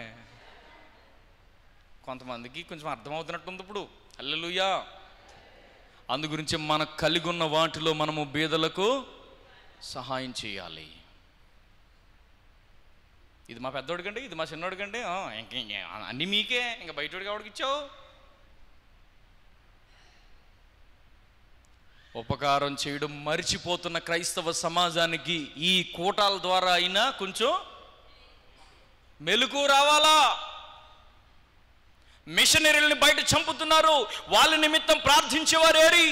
కొంతమందికి కొంచెం అర్థమవుతున్నట్టుంది ఇప్పుడు అల్లెలుయా అందు గురించి మనకు కలిగి ఉన్న వాటిలో మనము బీదలకు సహాయం చేయాలి ఇది మా పెద్దోడి కంటే ఇది మా చిన్నోడి కంటే ఆ, ఇంక ఇంక అన్నీ మీకే ఇంకా బయటోడికి ఎవడికి ఇచ్చావు ఉపకారం చేయడం మర్చిపోతున్న క్రైస్తవ సమాజానికి ఈ కూటాల ద్వారా అయినా కొంచెం మెలకు రావాలా మిషనరీలని బయట చంపుతున్నారు వాళ్ళ నిమిత్తం ప్రార్థించేవారేరి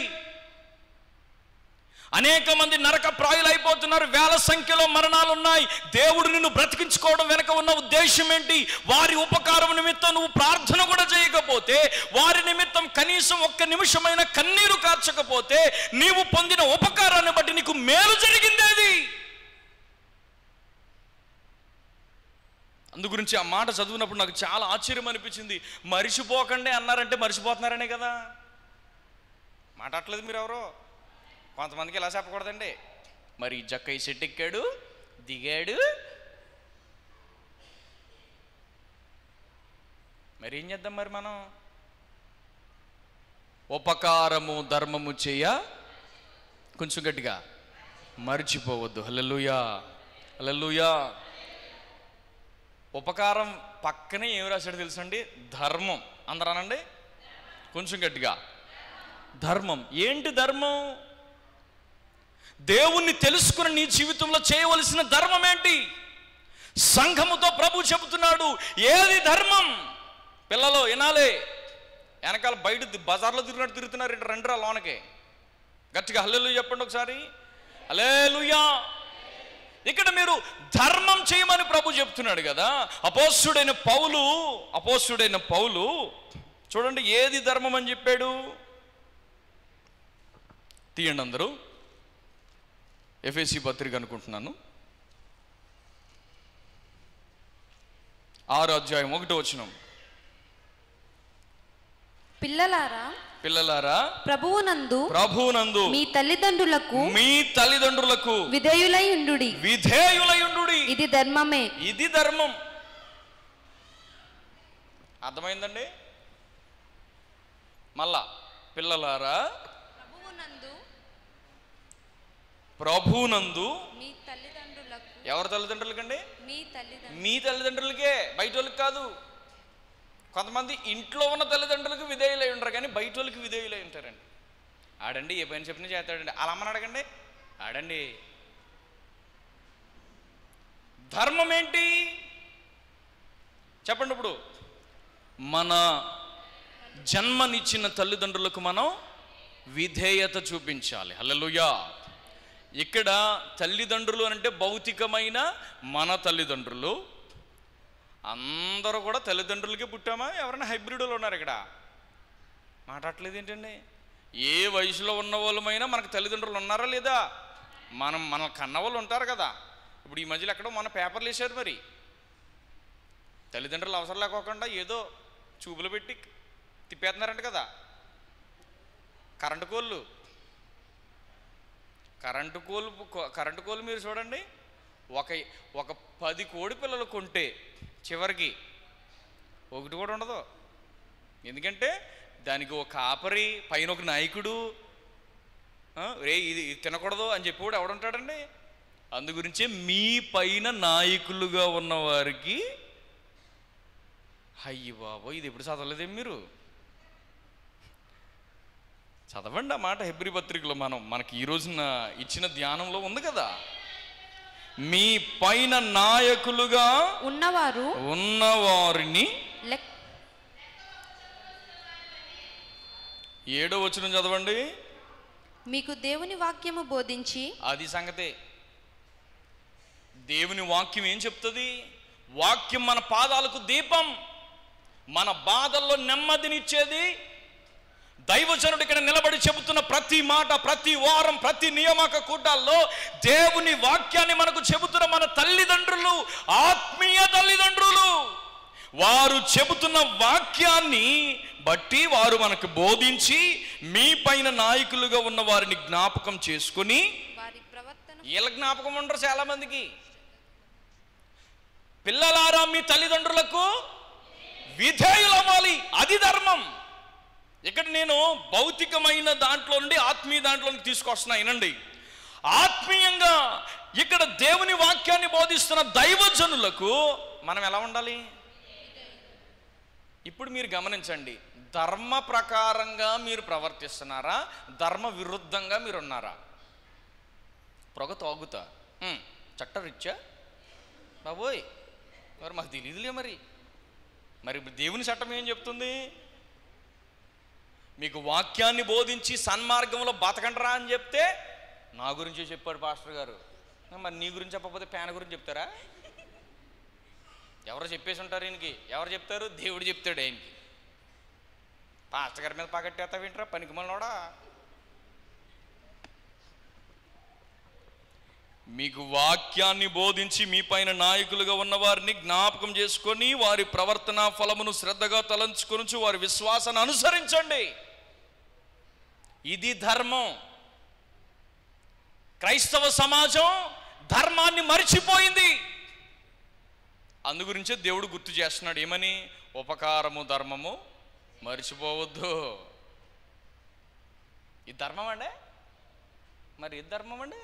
అనేక మంది నరక ప్రాయులు అయిపోతున్నారు వేల సంఖ్యలో మరణాలు ఉన్నాయి దేవుడు నిన్ను బ్రతికించుకోవడం వెనక ఉన్న ఉద్దేశం ఏంటి వారి ఉపకారం నిమిత్తం నువ్వు ప్రార్థన కూడా చేయకపోతే వారి నిమిత్తం కనీసం ఒక్క నిమిషమైన కన్నీరు కార్చకపోతే నీవు పొందిన ఉపకారాన్ని బట్టి నీకు మేలు జరిగిందేది అందు గురించి ఆ మాట చదివినప్పుడు నాకు చాలా ఆశ్చర్యం అనిపించింది మరిచిపోకండి అన్నారంటే మరిచిపోతున్నారనే కదా మాట్లాడలేదు మీరు ఎవరో కొంతమందికి ఇలా చెప్పకూడదండి మరి జక్కయ్య చెట్టు ఎక్కాడు దిగాడు మరి ఏం చేద్దాం మరి మనం ఉపకారము ధర్మము చేయ కొంచెం గట్టిగా మర్చిపోవద్దు హల్లెలూయా హల్లెలూయా ఉపకారం పక్కనే ఏం రాశాడు తెలుసండి ధర్మం అందరానండి కొంచెం గట్టిగా ధర్మం ఏంటి ధర్మం దేవుణ్ణి తెలుసుకుని నీ జీవితంలో చేయవలసిన ధర్మం ఏంటి సంఘముతో ప్రభు చెబుతున్నాడు ఏది ధర్మం పిల్లలు వినాలే వెనకాల బయట ది- బజార్లో తిరిగినట్టు తిరుగుతున్నారు ఇటు రండిరా లోనకి గట్టిగా హల్లెలు చెప్పండి ఒకసారి హల్లెలూయా ఇక్కడ మీరు ధర్మం చేయమని ప్రభు చెప్తున్నాడు కదా అపోస్తుడైన పౌలు అపోస్తుడైన పౌలు చూడండి ఏది ధర్మం అని చెప్పాడు తీయండి అందరూ ఎఫ్ఎసి పత్రిక అనుకుంటున్నాను ఆరు అధ్యాయం ఒకటో వచనం పిల్లలారా పిల్లలారా ప్రభువునందు ప్రభునందు మీ తల్లిదండ్రులకు మీ తల్లిదండ్రులకు విధేయులై ఉండుడి విధేయులయుండు ఇది ధర్మమే ఇది ధర్మం అర్థమైందండి మళ్ళా పిల్లలారా ప్రభువునందు ప్రభునందు మీ తల్లిదండ్రులకు ఎవరి తల్లిదండ్రులకండి మీ తల్లిదండ్రులు మీ తల్లిదండ్రులకే బయట వాళ్ళకి కాదు కొంతమంది ఇంట్లో ఉన్న తల్లిదండ్రులకు విధేయులై ఉంటారు కానీ బయట వాళ్ళకి విధేయులై ఉంటారండి ఆడండి ఏ పని చెప్పినా చేస్తాడండి అలా అమ్మని అడగండి ఆడండి ధర్మం ఏంటి చెప్పండి ఇప్పుడు మన జన్మనిచ్చిన తల్లిదండ్రులకు మనం విధేయత చూపించాలి హల్లెలూయా ఇక్కడ తల్లిదండ్రులు అంటే భౌతికమైన మన తల్లిదండ్రులు అందరూ కూడా తల్లిదండ్రులకి పుట్టామా ఎవరైనా హైబ్రిడ్లు ఉన్నారు ఇక్కడ మాట్లాడలేదు ఏంటండి ఏ వయసులో ఉన్న వాళ్ళమైనా మనకు తల్లిదండ్రులు ఉన్నారా లేదా మనం మన కన్న వాళ్ళు ఉంటారు కదా ఇప్పుడు ఈ మధ్యలో ఎక్కడో మన పేపర్లు వేసారు మరి తల్లిదండ్రులు అవసరం లేకోకుండా ఏదో చూపులు పెట్టి తిప్పేస్తున్నారంట కదా కరెంటు కోళ్ళు కరెంటు కోళ్ళు కరెంటు కోళ్ళు మీరు చూడండి ఒక ఒక పది కోడి పిల్లలు కొంటే చివరికి ఒకటి కూడా ఉండదు ఎందుకంటే దానికి ఒక కాపరి పైన ఒక నాయకుడు ఆ, రే ఇది ఇది తినకూడదు అని చెప్పి కూడా ఎవడుంటాడండి అందు గురించే మీ పైన నాయకులుగా ఉన్న వారికి అయ్యి బాబో ఇది ఎప్పుడు చదవలేదేం మీరు చదవండి ఆ మాట హెబ్రి పత్రికలో మనం మనకి ఈ రోజున ఇచ్చిన ధ్యానంలో ఉంది కదా మీ పైన నాయకులుగా ఉన్నవారు ఉన్నవారిని లెక్ ఏడో వచనం చదవండి మీకు దేవుని వాక్యము బోధించి అది సంగతే దేవుని వాక్యం ఏం చెప్తుంది వాక్యం మన పాదాలకు దీపం మన బాధల్లో నెమ్మదినిచ్చేది దైవజనుడు ఇక్కడ నిలబడి చెబుతున్న ప్రతి మాట ప్రతి వారం ప్రతి నియామక కూటాల్లో దేవుని వాక్యాన్ని మనకు చెబుతున్న మన తల్లిదండ్రులు ఆత్మీయ తల్లిదండ్రులు వారు చెబుతున్న వాక్యాన్ని బట్టి వారు మనకు బోధించి మీ పైన నాయకులుగా ఉన్న వారిని జ్ఞాపకం చేసుకొని వారి ప్రవర్తన వీళ్ళ జ్ఞాపకం ఉండరు చాలా మందికి పిల్లలారా మీ తల్లిదండ్రులకు విధేయులవ్వాలి అది ధర్మం ఇక్కడ నేను భౌతికమైన దాంట్లో నుండి ఆత్మీయ దాంట్లోకి తీసుకొస్తున్నా వినండి ఆత్మీయంగా ఇక్కడ దేవుని వాక్యాన్ని బోధిస్తున్న దైవజనులకు మనం ఎలా ఉండాలి ఇప్పుడు మీరు గమనించండి ధర్మ ప్రకారంగా మీరు ప్రవర్తిస్తున్నారా ధర్మ విరుద్ధంగా మీరు ఉన్నారా పొగ తాగుతా ఉమ్, చట్టరీత్యా బాబోయ్ మరి మాకు తెలియదులే మరి మరి ఇప్పుడు దేవుని చట్టం ఏం చెప్తుంది మీకు వాక్యాన్ని బోధించి సన్మార్గంలో బతకండిరా అని చెప్తే నా గురించే చెప్పాడు పాస్టర్ గారు మరి నీ గురించి చెప్పకపోతే పేన గురించి చెప్తారా ఎవరు చెప్పేసి ఉంటారు ఈయనకి ఎవరు చెప్తారు దేవుడు చెప్తాడు ఆయనకి పాస్టర్ గారి మీద పగట్టేస్తా వింటరా పనికి మనోడా మీకు వాక్యాన్ని బోధించి మీ పైన నాయకులుగా ఉన్న వారిని జ్ఞాపకం చేసుకొని వారి ప్రవర్తన ఫలమును శ్రద్ధగా తలంచుకొని వారి విశ్వాసాన్ని అనుసరించండి ఇది ధర్మం క్రైస్తవ సమాజం ధర్మాన్ని మరిచిపోయింది అందుగురించే దేవుడు గుర్తు చేస్తున్నాడు ఏమని ఉపకారము ధర్మము మరిచిపోవద్దు ఇది ధర్మం అండి మరి ఇది ధర్మం అండి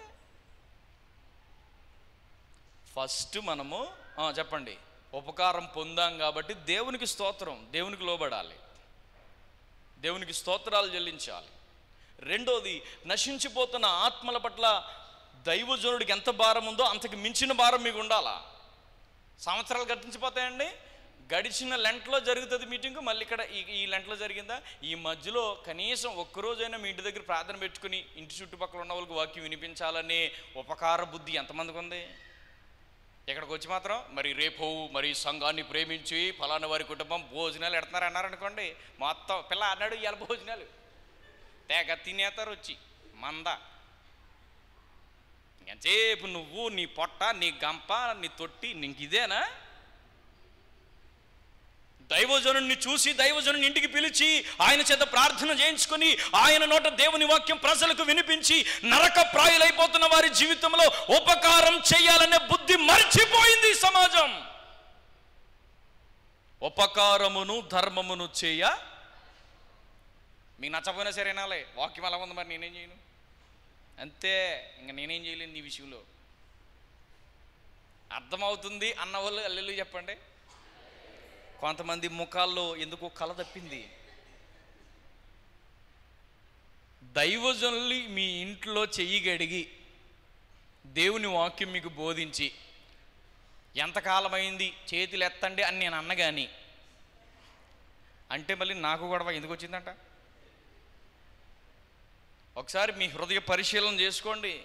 ఫస్ట్ మనము ఆ, చెప్పండి ఉపకారం పొందాం కాబట్టి దేవునికి స్తోత్రం దేవునికి లోబడాలి దేవునికి స్తోత్రాలు చెల్లించాలి రెండోది నశించిపోతున్న ఆత్మల పట్ల దైవజనుడికి ఎంత భారం ఉందో అంతకు మించిన భారం మీకు ఉండాలా సంవత్సరాలు గడిచిపోతాయండి గడిచిన లెంట్లో జరుగుతుంది మీటింగ్ మళ్ళీ ఇక్కడ ఈ ఈ లెంట్లో జరిగిందా ఈ మధ్యలో కనీసం ఒక్కరోజైనా మీ ఇంటి దగ్గర ప్రార్థన పెట్టుకుని ఇంటి చుట్టుపక్కల ఉన్న వాళ్ళకి వాక్యం వినిపించాలనే ఉపకార బుద్ధి ఎంతమందికి ఉంది ఇక్కడికి వచ్చి మాత్రం మరి రేపు మరి సంఘాన్ని ప్రేమించి ఫలానా వారి కుటుంబం భోజనాలు ఎడుతున్నారు అన్నారనుకోండి మొత్తం పిల్ల అన్నాడు ఇవాళ భోజనాలు తేగ తినేతారు వచ్చి మంద ఎంతసేపు నువ్వు నీ పొట్ట నీ గంప నీ తొట్టి నీకు ఇదేనా దైవజనుడిని చూసి దైవజనుని ఇంటికి పిలిచి ఆయన చేత ప్రార్థన చేయించుకొని ఆయన నోట దేవుని వాక్యం ప్రజలకు వినిపించి నరక ప్రాయులైపోతున్న వారి జీవితంలో ఉపకారం చేయాలనే బుద్ధి మర్చిపోయింది ఈ సమాజం ఉపకారమును ధర్మమును చేయ మీకు నచ్చపోయినా సరే నాలే వాక్యం ఎలా ఉంది మరి నేనేం చేయను అంతే ఇంకా నేనేం చేయలేను నీ విషయంలో అర్థమవుతుంది అన్న వాళ్ళు అల్లెలు చెప్పండి కొంతమంది ముఖాల్లో ఎందుకో కల తప్పింది దైవజనులు మీ ఇంట్లో చెయ్యి గడిగి దేవుని వాక్యం మీకు బోధించి ఎంతకాలమైంది చేతులు ఎత్తండి అని నేను అన్నగాని అంటే మళ్ళీ నాకు గొడవ ఎందుకు వచ్చిందంట ఒకసారి మీ హృదయ పరిశీలన చేసుకోండి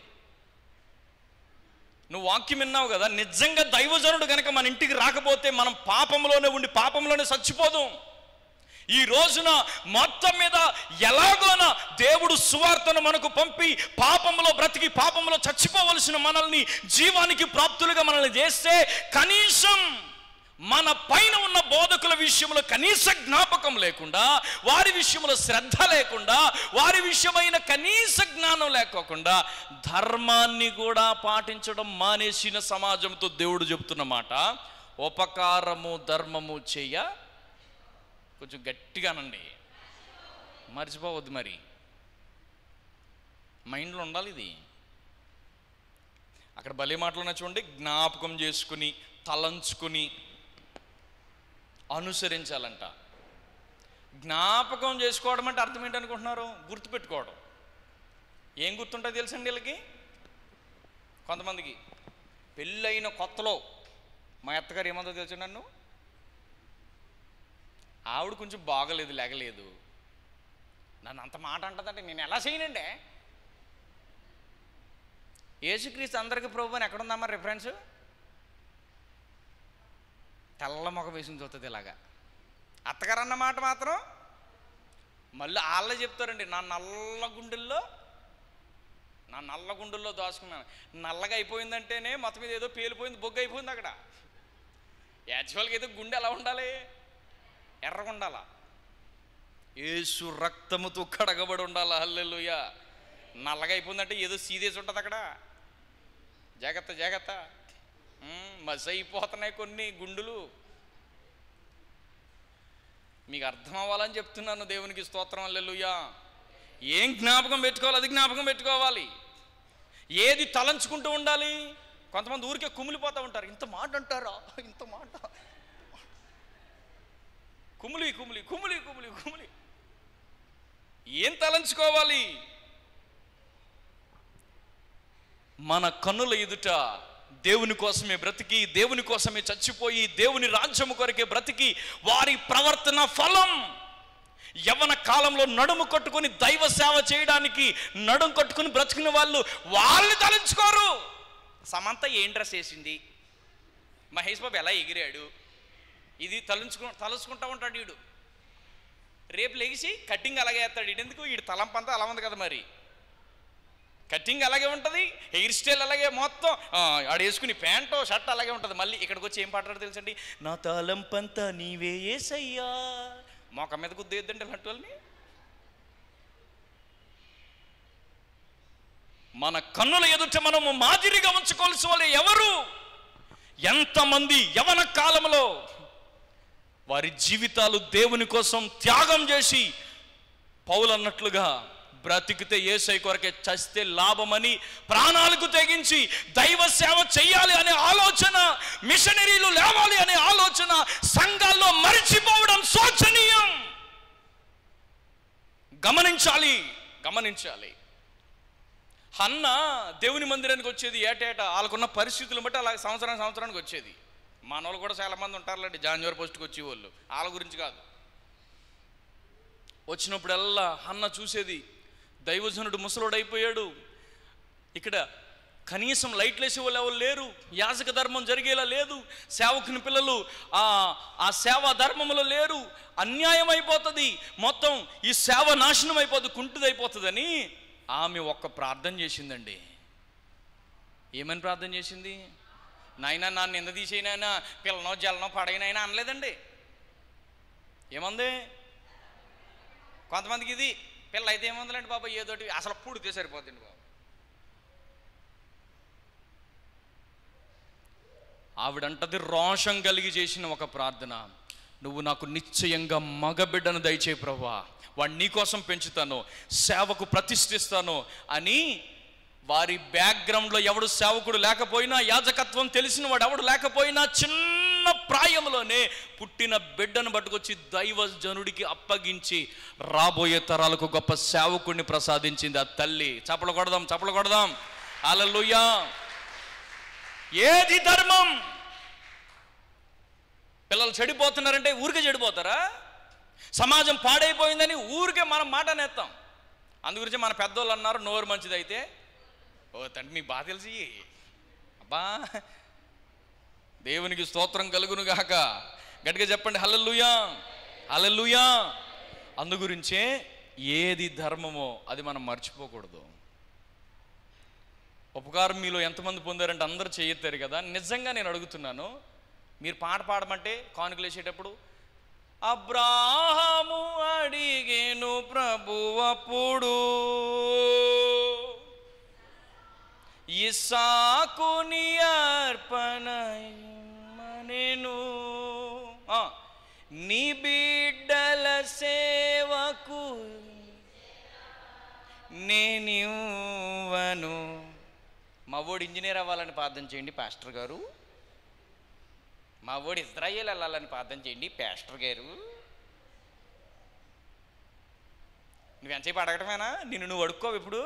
నువ్వు వాక్యం విన్నావు కదా నిజంగా దైవజనుడు కనుక మన ఇంటికి రాకపోతే మనం పాపంలోనే ఉండి పాపంలోనే చచ్చిపోదాం ఈ రోజున మొత్తం మీద ఎలాగోన దేవుడు సువార్తను మనకు పంపి పాపంలో బ్రతికి పాపంలో చచ్చిపోవలసిన మనల్ని జీవానికి ప్రాప్తులుగా మనల్ని చేస్తే కనీసం మన పైన ఉన్న బోధకుల విషయంలో కనీస జ్ఞాపకం లేకుండా వారి విషయంలో శ్రద్ధ లేకుండా వారి విషయమైన కనీస జ్ఞానం లేకోకుండా ధర్మాన్ని కూడా పాటించడం మానేసిన సమాజంతో దేవుడు చెబుతున్న మాట ఉపకారము ధర్మము చెయ్య కొంచెం గట్టిగానండి మర్చిపోవద్దు మరి మైండ్లో ఉండాలి ఇది అక్కడ భలే మాటలు చూడండి జ్ఞాపకం చేసుకుని తలంచుకుని అనుసరించాలంట జ్ఞాపకం చేసుకోవడం అంటే అర్థం ఏంటనుకుంటున్నారు గుర్తుపెట్టుకోవడం ఏం గుర్తుంటుంది తెలుసండి వీళ్ళకి కొంతమందికి పెళ్ళైన కొత్తలో మా అత్తగారు ఏమందో తెలుసు నన్ను ఆవిడ కొంచెం బాగలేదు లేగలేదు నన్ను అంత మాట అంటదంటే నేను ఎలా చేయనండి యేసుక్రీస్తు అందరికి ప్రభు అని ఎక్కడుందమ్మా రిఫరెన్స్ తెల్ల మొగ వేసుకుని చూస్తుంది ఇలాగా అత్తగారు అన్న మాట మాత్రం మళ్ళీ వాళ్ళే చెప్తారండి నా నల్ల గుండెల్లో నా నల్ల గుండెల్లో దోసుకున్నాను నల్లగా అయిపోయిందంటేనే మొత్తం మీద ఏదో పేలిపోయింది బొగ్గు అయిపోయింది అక్కడ యాక్చువల్గా ఏదో గుండె ఎలా ఉండాలి ఎర్రగా ఉండాలా ఏసు రక్తముతో కడగబడి ఉండాలి హల్లెలూయ నల్లగా అయిపోయిందంటే ఏదో సీదేసి ఉంటుంది అక్కడ జాగ్రత్త జాగ్రత్త మ్మ్, మసి అయిపోతున్నాయి కొన్ని గుండులు మీకు అర్థం అవ్వాలని చెప్తున్నాను దేవునికి స్తోత్రం అల్లెలుయ్యా ఏం జ్ఞాపకం పెట్టుకోవాలి అది జ్ఞాపకం పెట్టుకోవాలి ఏది తలంచుకుంటూ ఉండాలి కొంతమంది ఊరికే కుమిలిపోతూ ఉంటారు ఇంత మాట అంటారా ఇంత మాట కుమిలి కుమిలి కుమిలి కుమిలి కుమిలి ఏం తలంచుకోవాలి మన కన్నుల ఎదుట దేవుని కోసమే బ్రతికి దేవుని కోసమే చచ్చిపోయి దేవుని రాజ్యము కొరకే బ్రతికి వారి ప్రవర్తన ఫలం యవన కాలంలో నడుము కట్టుకొని దైవ సేవ చేయడానికి నడుము కట్టుకొని బ్రతికిన వాళ్ళు వాళ్ళని తలంచుకోరు సమంత ఏం డ్రెస్ వేసింది మహేష్ బాబు ఎలా ఎగిరాడు ఇది తలుచుకు తలుచుకుంటా ఉంటాడు వీడు రేపు లెగిసి కట్టింగ్ అలాగే వేస్తాడు వీడు ఎందుకు వీడు తలంపంతా అలా ఉంది కదా మరి కట్టింగ్ అలాగే ఉంటుంది హెయిర్ స్టైల్ అలాగే మొత్తం ఆ, ఆడు వేసుకుని ప్యాంటు షర్ట్ అలాగే ఉంటుంది మళ్ళీ ఇక్కడికి వచ్చి ఏం పాటాడు తెలుసండి నా తలంపంతా నీవే ఏసయ్యా మోక మీద గుద్దేద్దండి ఇలాంటి వాళ్ళని మన కన్నుల ఎదుట మనము మాదిరిగా ఉంచుకోవాల్సిన వాళ్ళు ఎవరు ఎంతమంది యవన కాలంలో వారి జీవితాలు దేవుని కోసం త్యాగం చేసి పౌలు అన్నట్లుగా బ్రతికితే ఏసై కొరకే చస్తే లాభమని ప్రాణాలకు తెగించి దైవ సేవ చెయ్యాలి అనే ఆలోచన మిషనరీలు లేవాలి అనే ఆలోచన సంఘాల్లో మరిచిపోవడం శోచనీయం గమనించాలి గమనించాలి హన్న దేవుని మందిరానికి వచ్చేది ఏటేటా వాళ్ళకున్న పరిస్థితులను బట్టి అలా సంవత్సరం సంవత్సరానికి వచ్చేది మనోళ్ళు కూడా చాలా మంది ఉంటారులేండి జాన్యువరి పోస్ట్కి వచ్చే వాళ్ళు వాళ్ళ గురించి కాదు వచ్చినప్పుడల్లా హన్న చూసేది దైవజనుడు ముసలోడైపోయాడు ఇక్కడ కనీసం లైట్లు వేసే వాళ్ళు ఎవరు లేరు యాజక ధర్మం జరిగేలా లేదు సేవకుని పిల్లలు ఆ ఆ సేవా ధర్మంలో లేరు అన్యాయం అయిపోతుంది మొత్తం ఈ సేవ నాశనం అయిపోతుంది కుంటిదైపోతుందని ఆమె ఒక్క ప్రార్థన చేసిందండి ఏమని ప్రార్థన చేసింది నాయనా నన్ను ఎంత తీసేయినాయనా పిల్లనో జలనో పడైనైనా అనలేదండి ఏమంది కొంతమందికి ఇది పిల్ల అయితే ఏముందండి బాబా ఏదోటి అసలు పుడితే సరిపోతుంది బాబు ఆవిడంటది రోషం కలిగి చేసిన ఒక ప్రార్థన నువ్వు నాకు నిశ్చయంగా మగబిడ్డను దయచే ప్రభా వాడిని నీకోసం పెంచుతాను సేవకు ప్రతిష్ఠిస్తాను అని వారి బ్యాక్గ్రౌండ్లో ఎవడు సేవకుడు లేకపోయినా యాజకత్వం తెలిసిన వాడు ఎవడు లేకపోయినా చిన్న ప్రాయంలోనే పుట్టిన బిడ్డను పట్టుకొచ్చి దైవ జనుడికి అప్పగించి రాబోయే తరాలకు గొప్ప సేవకుడిని ప్రసాదించింది ఆ తల్లి చప్పలు కొడదాం చప్పలు కొడదాం అలలుయా ఏది ధర్మం పిల్లలు చెడిపోతున్నారంటే ఊరికే చెడిపోతారా సమాజం పాడైపోయిందని ఊరికే మనం మాట నేస్తాం అందుగురించి మన పెద్దోళ్ళు అన్నారు నోరు మంచిదైతే ఓ తండ్రి మీకు బాగా తెలిసి అబ్బా దేవునికి స్తోత్రం కలుగును గాక గట్టిగా చెప్పండి హల్లెలూయా హల్లెలూయా అందు గురించే ఏది ధర్మమో అది మనం మర్చిపోకూడదు ఉపకారం మీలో ఎంతమంది పొందారంటే అందరూ చేయెత్తారు కదా నిజంగా నేను అడుగుతున్నాను మీరు పాట పాడమంటే కానుకలు వేసేటప్పుడు అబ్రాహము అడిగేను ప్రభువప్పుడు ఇసాకుని అర్పణను నీ బిడ్డల సేవకు నేనివ్వను మా ఓడి ఇంజనీర్ అవ్వాలని ప్రార్థన చేయండి పాస్టర్ గారు మా ఓడి ఇజ్రాయేల్ వెళ్ళాలని ప్రార్థన చేయండి పాస్టర్ గారు నువ్వెంతసేపు అడగటమేనా నిన్ను నువ్వు అడుక్కోవు ఇప్పుడు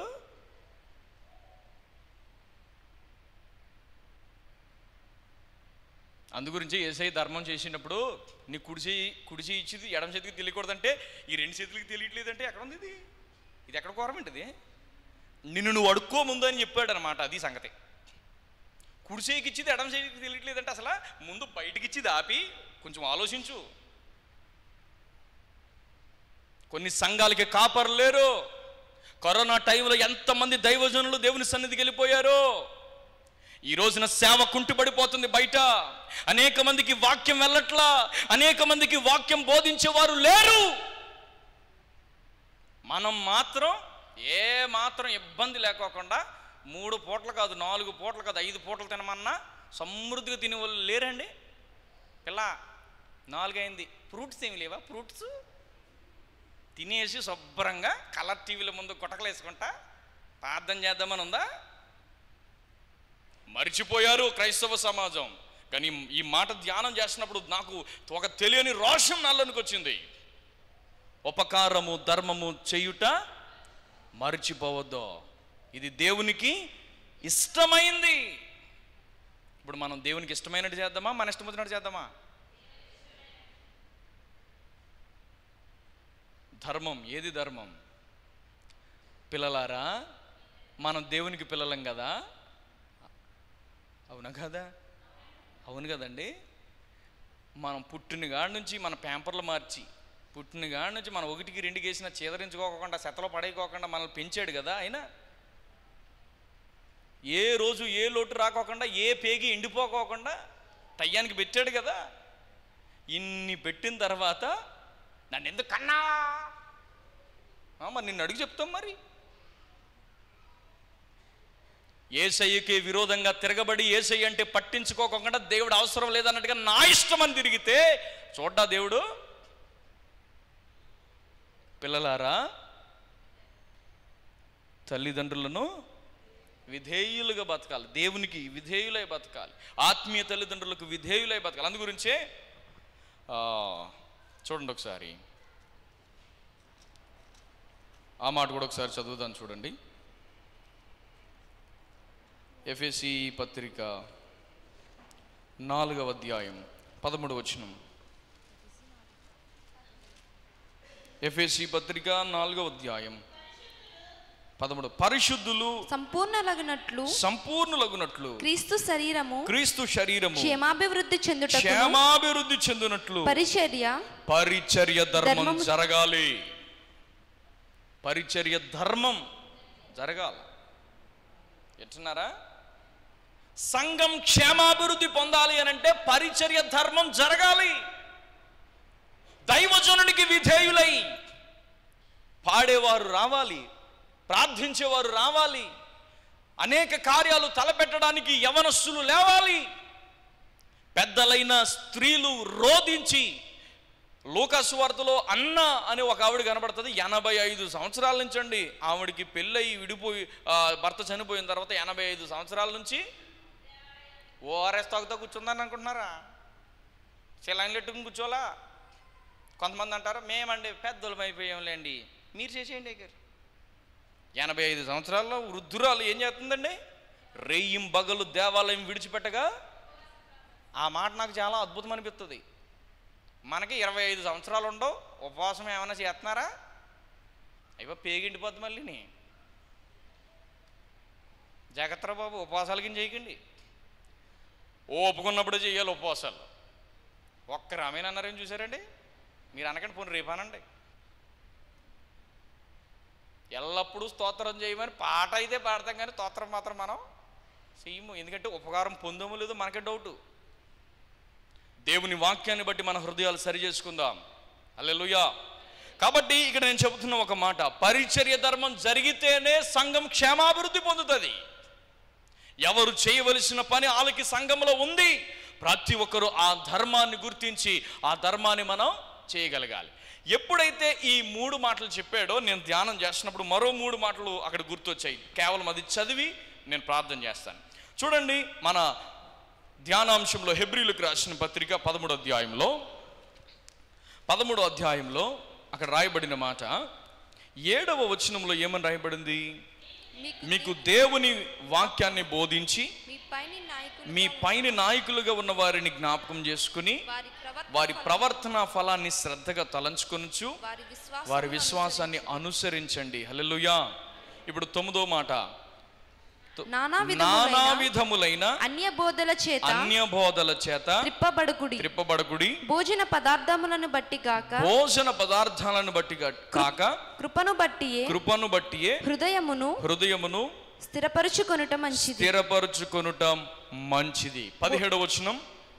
అందుగురించి ఏసై ధర్మం చేసినప్పుడు నీ కుడిచి కుడిచి ఇచ్చింది ఎడమ చేతికి తెలియకూడదంటే ఈ రెండు చేతులకి తెలియట్లేదంటే ఎక్కడ ఉంది ఇది ఇది ఎక్కడ కోరమంటది నిన్ను నువ్వు అడుక్కో ముందు అని చెప్పాడు అనమాట అది సంగతి కుడి చేయికి ఇచ్చింది ఎడమ చేయికి తెలియట్లేదంటే అసలు ముందు బయటికి ఇచ్చింది ఆపి కొంచెం ఆలోచించు కొన్ని సంఘాలకి కాపరు లేరు కరోనా టైంలో ఎంతమంది దైవజనులు దేవుని సన్నిధికి వెళ్ళిపోయారు ఈ రోజున సేవ కుంటుపడిపోతుంది బయట అనేక మందికి వాక్యం వెళ్ళట్లా అనేక మందికి వాక్యం బోధించేవారు లేరు మనం మాత్రం ఏ మాత్రం ఇబ్బంది లేకోకుండా మూడు పూటలు కాదు నాలుగు పూటలు కాదు ఐదు పూటలు తినమన్నా సమృద్ధిగా తినే వాళ్ళు లేరండి పిల్ల నాలుగైంది ఫ్రూట్స్ ఏమి లేవా ఫ్రూట్స్ తినేసి శుభ్రంగా కలర్ టీవీల ముందు కొట్టకలు వేసుకుంటా ప్రార్థన చేద్దామని ఉందా మర్చిపోయారు క్రైస్తవ సమాజం కానీ ఈ మాట ధ్యానం చేసినప్పుడు నాకు ఒక తెలియని రోషం నల్లనికి వచ్చింది ఉపకారము ధర్మము చేయుట మర్చిపోవద్దు ఇది దేవునికి ఇష్టమైంది ఇప్పుడు మనం దేవునికి ఇష్టమైనట్టు చేద్దామా మన ఇష్టం వచ్చినట్టు చేద్దామా ధర్మం ఏది ధర్మం పిల్లలారా మనం దేవునికి పిల్లలం కదా అవునా కదా అవును కదండి మనం పుట్టిన కాడి నుంచి మన పేపర్లు మార్చి పుట్టిన కాడి నుంచి మనం ఒకటికి రెండుకి వేసిన చీదరించుకోకుండా చెత్తలో పడేయకోకుండా మనల్ని పెంచాడు కదా ఆయన ఏ రోజు ఏ లోటు రాకోకుండా ఏ పేగి ఎండిపోకోకుండా టయ్యానికి పెట్టాడు కదా ఇన్ని పెట్టిన తర్వాత నన్ను ఎందుకు కన్నా ఆ, మరి నిన్ను అడిగి చెప్తాం మరి ఏసయ్యకి విరోధంగా తిరగబడి ఏసయ్య అంటే పట్టించుకోకుండా దేవుడు అవసరం లేదన్నట్టుగా నా ఇష్టం అని తిరిగితే చూడ్డా దేవుడు పిల్లలారా తల్లిదండ్రులను విధేయులుగా బతకాలి దేవునికి విధేయులై బతకాలి ఆత్మీయ తల్లిదండ్రులకు విధేయులై బతకాలి అందు గురించే ఆ, చూడండి ఒకసారి ఆ మాట కూడా ఒకసారి చదువుదాం చూడండి ఎఫ్ఎసి పత్రిక నాలుగవ అధ్యాయం పదమూడు వచనం ఎఫ్ఎసి పత్రిక నాలుగవ అధ్యాయం పదమూడు పరిశుద్ధులు సంపూర్ణలగినట్లు సంపూర్ణులగునట్లు క్రీస్తు శరీరము క్రీస్తు శరీరము క్షేమాభివృద్ధి చెందుటకు క్షేమాభివృద్ధి చెందినట్లు పరిచర్య పరిచర్య ధర్మం ధర్మము- జరగాలి పరిచర్య ధర్మం జరగాలి ఎట్టున్నారా సంఘం క్షేమాభివృద్ధి పొందాలి అని అంటే పరిచర్య ధర్మం జరగాలి దైవజనునికి విధేయులై పాడేవారు రావాలి ప్రార్థించేవారు రావాలి అనేక కార్యాలు తలపెట్టడానికి యవనస్సులు లేవాలి పెద్దలైన స్త్రీలు రోధించి లూకాసు వార్తలో అన్న అని ఒక ఆవిడ కనబడుతుంది ఎనభై ఐదు సంవత్సరాల నుంచి అండి ఆవిడికి పెళ్ళయి విడిపోయి ఆ, భర్త చనిపోయిన తర్వాత ఎనభై ఐదు సంవత్సరాల నుంచి ఓఆర్ఎస్ తాగుతూ కూర్చుందని అనుకుంటున్నారా సెలైన్లు ఎట్టుకుని కూర్చోలా కొంతమంది అంటారు మేమండి పెద్దలం అయిపోయాంలేండి మీరు చేసేయండి గారు ఎనభై ఐదు సంవత్సరాల్లో వృద్ధురాలు ఏం చేస్తుందండి రెయ్యం బగలు దేవాలయం విడిచిపెట్టగా ఆ మాట నాకు చాలా అద్భుతం అనిపిస్తుంది మనకి ఇరవై ఐదు సంవత్సరాలు ఉండవు ఉపవాసం ఏమైనా చేస్తున్నారా అయ్యో పేగిండిపోద్ది మళ్ళీని జాగ్రత్త బాబు ఉపవాసాలు కింద చేయకండి ఓపుకున్నప్పుడే చేయాలి ఉపవాసాలు ఒక్క రామేన అన్నారేం చూసారండి మీరు అనకండి పోనీ రేపానండి ఎల్లప్పుడూ స్తోత్రం చేయమని పాట అయితే పాడతాం కానీ స్తోత్రం మాత్రం మనం చెయ్యము ఎందుకంటే ఉపకారం పొందము లేదు మనకే డౌటు దేవుని వాక్యాన్ని బట్టి మన హృదయాలు సరి చేసుకుందాం అల్లెలుయా కాబట్టి ఇక్కడ నేను చెబుతున్న ఒక మాట పరిచర్య ధర్మం జరిగితేనే సంఘం క్షేమాభివృద్ధి పొందుతుంది ఎవరు చేయవలసిన పని వాళ్ళకి సంఘంలో ఉంది ప్రతి ఒక్కరూ ఆ ధర్మాన్ని గుర్తించి ఆ ధర్మాన్ని మనం చేయగలగాలి ఎప్పుడైతే ఈ మూడు మాటలు చెప్పాడో నేను ధ్యానం చేస్తున్నప్పుడు మరో మూడు మాటలు అక్కడ గుర్తొచ్చాయి కేవలం అది చదివి నేను ప్రార్థన చేస్తాను చూడండి మన ధ్యానాంశంలో హెబ్రిలకు రాసిన పత్రిక పదమూడో అధ్యాయంలో పదమూడో అధ్యాయంలో అక్కడ రాయబడిన మాట ఏడవ వచనంలో ఏమని రాయబడింది మీకు మీకు దేవుని వాక్యాన్ని బోధించి మీ పైన నాయకులు మీ పైన నాయకులుగా ఉన్న వారిని జ్ఞాపకం చేసుకుని వారి ప్రవర్తన వారి ప్రవర్తన ఫలాన్ని శ్రద్ధగా తలంచుకొనుచు వారి విశ్వాసం వారి విశ్వాసాన్ని అనుసరించండి హల్లెలూయా ఇప్పుడు తొమ్మిదో మాట నానా నానా విధములైన విధములైన అన్య బోధల చేత అన్య బోధల చేత త్రిప్పబడుకుడి త్రిప్పబడకుడి భోజన పదార్థములను బట్టి గాక భోజన పదార్థాలను బట్టి గా- కాక కృపను బట్టియే కృపను బట్టియే హృదయమును హృదయమును స్థిరపరుచుకొనుట మంచిది స్థిరపరుచుకొనుట మంచిది పదిహేడు వచనం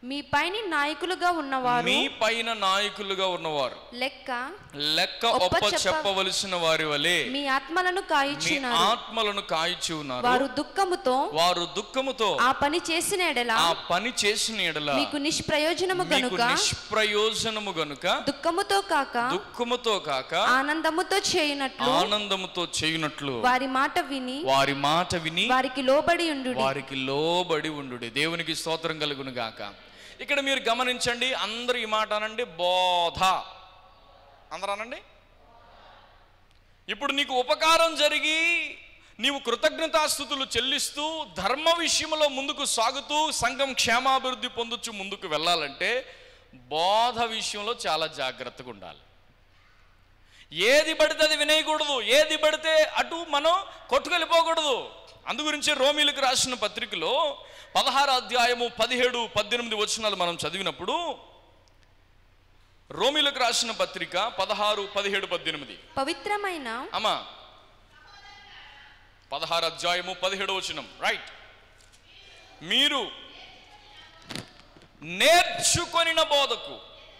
మీ పైని నాయకులుగా ఉన్నవారు మీ పైన నాయకులుగా ఉన్నవారు లెక్క లెక్క ఒప్ప ఒప్ప చెప్ప- చెప్పవలసిన వారి వలె మీ ఆత్మలను మీ కాయిచున్నారు ఆత్మలను కాయిచి ఉన్నారు వారు దుఃఖముతో వారు దుఃఖముతో ఆ పని చేసిన ఎడల ఆ పని చేసిన ఎడల మీకు నిష్ప్రయోజనము మీకు గనుక నిష్ప్రయోజనము గనుక దుఃఖముతో కాక దుఃఖముతో కాక ఆనందముతో చేయునట్లు ఆనందముతో చేయునట్లు వారి మాట విని వారి మాట విని వారికి లోబడి ఉండు వారికి లోబడి ఉండు దేవునికి స్తోత్రం కలుగును గాక ఇక్కడ మీరు గమనించండి అందరూ ఈ మాట అనండి బోధ అందరూ అనండి ఇప్పుడు నీకు ఉపకారం జరిగి నీవు కృతజ్ఞతాస్థుతులు చెల్లిస్తూ ధర్మ విషయంలో ముందుకు సాగుతూ సంఘం క్షేమాభివృద్ధి పొందుచు ముందుకు వెళ్ళాలంటే బోధ విషయంలో చాలా జాగ్రత్తగా ఉండాలి ఏది పడితే అది వినేయకూడదు ఏది పడితే అటు మనం కొట్టుకెళ్ళిపోకూడదు అందు గురించి రోమిలకు రాసిన పత్రికలో పదహారు అధ్యాయము పదిహేడు పద్దెనిమిది వచనాలు మనం చదివినప్పుడు రోమిలకు రాసిన పత్రిక పదహారు పదిహేడు పద్దెనిమిది పవిత్రమైన అమ్మా పదహారు అధ్యాయము పదిహేడు వచనం రైట్ మీరు నేర్చుకొనిన బోధకు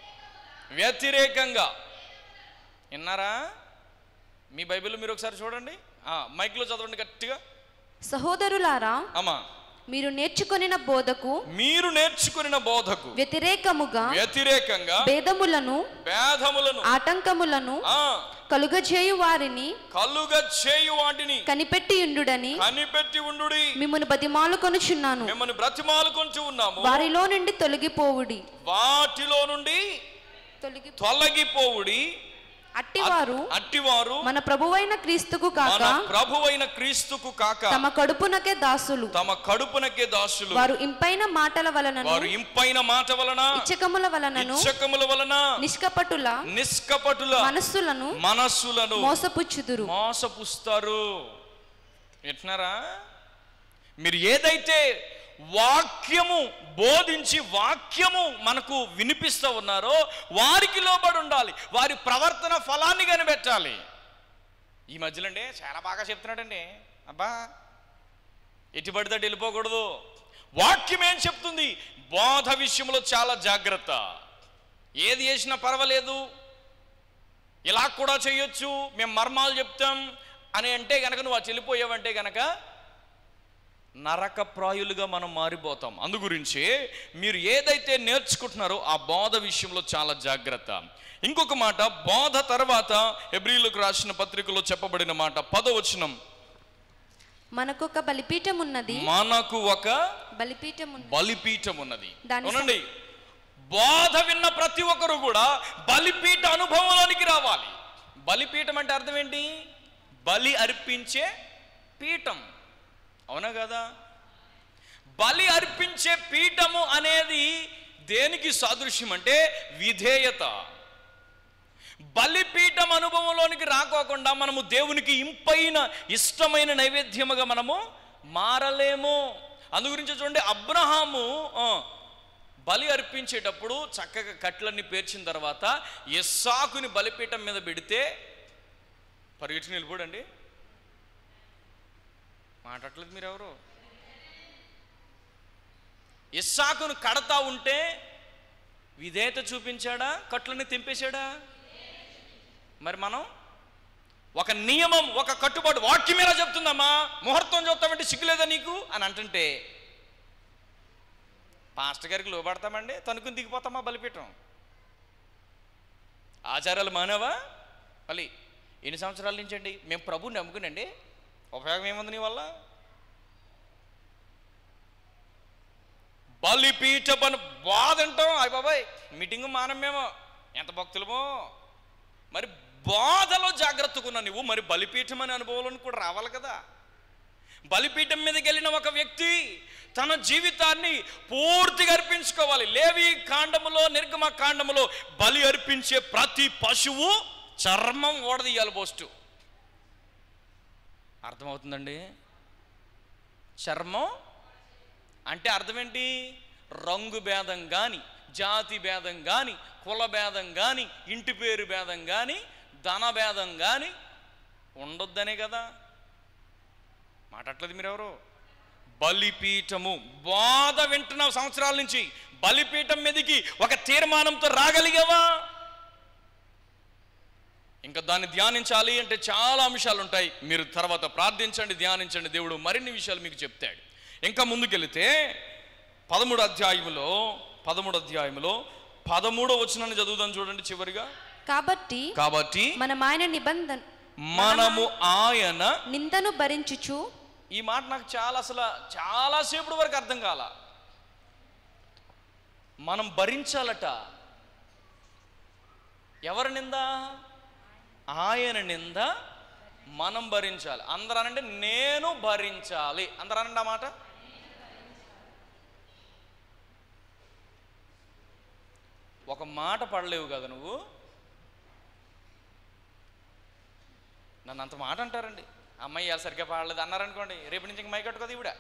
వ్యతిరేకంగా విన్నారా మీ బైబిల్ మీరు ఒకసారి చూడండి ఆ, మైక్లో చదవండి గట్టిగా సహోదరులారా అమ్మా మీరు నేర్చుకొనిన బోధకు మీరు నేర్చుకున్న బోధకు వ్యతిరేకముగా వ్యతిరేకంగా భేదములను భేదములను ఆటంకములను ఆ కలుగజేయు వారిని కలుగ చేయు వాటిని కనిపెట్టి ఉండుడని కనిపెట్టి ఉండుడి మిమ్మల్ని బతిమాలు కొనుచున్నాను మిమ్మల్ని బ్రతిమాలు కొంచెం ఉన్నాము వారిలో నుండి తొలగిపోవుడి వాటిలో నుండి తొలగి తొలగిపోవుడి అట్టివారు అట్టివారు మన ప్రభువైన క్రీస్తుకు కాక మన ప్రభువైన క్రీస్తుకు కాక తమ కడుపునకే దాసులు తమ కడుపునకే దాసులు వారు ఇంపైన మాటల వలనను వారు ఇంపైన మాట వలన ఇచ్చకముల వలనను ఇచ్చకముల వలన నిష్కపటుల నిష్కపటుల మనస్సులను మనస్సులను మోసపుచ్చుదురు మోసపుస్తారు వింటున్నారా మీరు ఏదైతే వాక్యము బోధించి వాక్యము మనకు వినిపిస్తూ ఉన్నారో వారికి లోబడి ఉండాలి వారి ప్రవర్తన ఫలాన్ని కనిపెట్టాలి ఈ మధ్యలో అండి చాలా బాగా చెప్తున్నాడండి అబ్బా ఎటు పడితే అటు వెళ్ళిపోకూడదు వాక్యం ఏం చెప్తుంది బోధ విషయంలో చాలా జాగ్రత్త ఏది చేసినా పర్వాలేదు ఇలా కూడా చేయొచ్చు మేము మర్మాలు చెప్తాం అని అంటే గనక నువ్వు ఆ చెల్లిపోయావంటే గనక నరకప్రాయులుగా మనం మారిపోతాం అందు గురించి మీరు ఏదైతే నేర్చుకుంటున్నారో ఆ బోధ విషయంలో చాలా జాగ్రత్త ఇంకొక మాట బోధ తర్వాత ఎబ్రిలకు రాసిన పత్రికలో చెప్పబడిన మాట పదవచనం మనకొక బలిపీఠం ఉన్నది మనకు ఒక బలిపీఠం ఉన్నది బలిపీఠం ఉన్నది దాని అవునండి బోధ విన్న ప్రతి ఒక్కరు కూడా బలిపీఠ అనుభవంలోనికి రావాలి బలిపీఠం అంటే అర్థం ఏంటి బలి అర్పించే పీఠం అవునా కదా బలి అర్పించే పీఠము అనేది దేనికి సాదృశ్యం అంటే విధేయత బలిపీఠం అనుభవంలోనికి రాకోకుండా మనము దేవునికి ఇంపైన ఇష్టమైన నైవేద్యముగా మనము మారలేము అందు గురించి చూడండి అబ్రహాము ఆ, బలి అర్పించేటప్పుడు చక్కగా కట్లన్నీ పేర్చిన తర్వాత ఇస్సాకుని బలిపీఠం మీద పెడితే పరిగెత్తుని వెళ్ళిపోడండి మాట్లాడలేదు మీరు ఎవరు ఇస్సాకును కడతా ఉంటే విధేయత చూపించాడా కట్లని తెంపేశాడా మరి మనం ఒక నియమం ఒక కట్టుబాటు వాక్యం ఎలా చెప్తుందమ్మా ముహూర్తం చూస్తామంటే సిగ్గులేదా నీకు అని అంటుంటే పాస్టర్ గారికి లోపడతామండి తణుకుని దిగిపోతామా బలిపీఠం ఆచారాలు మానవా మళ్ళీ ఎన్ని సంవత్సరాల నుంచి అండి మేము ప్రభుని నమ్ముకునండి ఉపయోగం ఏముంది నీ వల్ల బలిపీఠ పని బాధంటాం అయ్య బాబాయ్ మీటింగ్ మానం మేము ఎంత భక్తులమో మరి బాధలో జాగ్రత్తకున్నా నువ్వు మరి బలిపీఠం అనే అనుభవంలో కూడా రావాలి కదా బలిపీఠం మీదకి వెళ్ళిన ఒక వ్యక్తి తన జీవితాన్ని పూర్తిగా అర్పించుకోవాలి లేవి కాండములో నిర్గమ కాండములో బలి అర్పించే ప్రతి పశువు చర్మం ఓడదీయాలి పోస్టు అర్థమవుతుందండి చర్మం అంటే అర్థం ఏంటి రంగు భేదం కానీ జాతి భేదం కానీ కుల భేదం కానీ ఇంటి పేరు భేదం కానీ ధన భేదం కానీ ఉండొద్దనే కదా మాట్లాడలేదు మీరెవరు బలిపీఠము బాధ వింటున్న సంవత్సరాల నుంచి బలిపీఠం మీదకి ఒక తీర్మానంతో రాగలిగావా ఇంకా దాన్ని ధ్యానించాలి అంటే చాలా అంశాలు ఉంటాయి మీరు తర్వాత ప్రార్థించండి ధ్యానించండి దేవుడు మరిన్ని విషయాలు మీకు చెప్తాడు ఇంకా ముందుకెళితే పదమూడు అధ్యాయములో పదమూడు అధ్యాయములో పదమూడో వచనాన్ని చదువుదాం చూడండి చివరిగా కాబట్టి కాబట్టి మనం ఆయన నిబంధన మనము ఆయన నిందను భరించుచు ఈ మాట నాకు చాలా అసలు చాలాసేపటి వరకు అర్థం కాల మనం భరించాలట ఎవరి నింద ఆయన నింద మనం భరించాలి అందరూ అనంటే నేను భరించాలి అందరూ అనండి ఆ మాట ఒక మాట పడలేవు కదా నువ్వు నన్ను అంత మాట అంటారండి అమ్మాయి ఇవాళ సరిగ్గా పాడలేదు అన్నారనుకోండి రేపు నుంచి ఇంక మై కట్టుకోదు ఇవిడ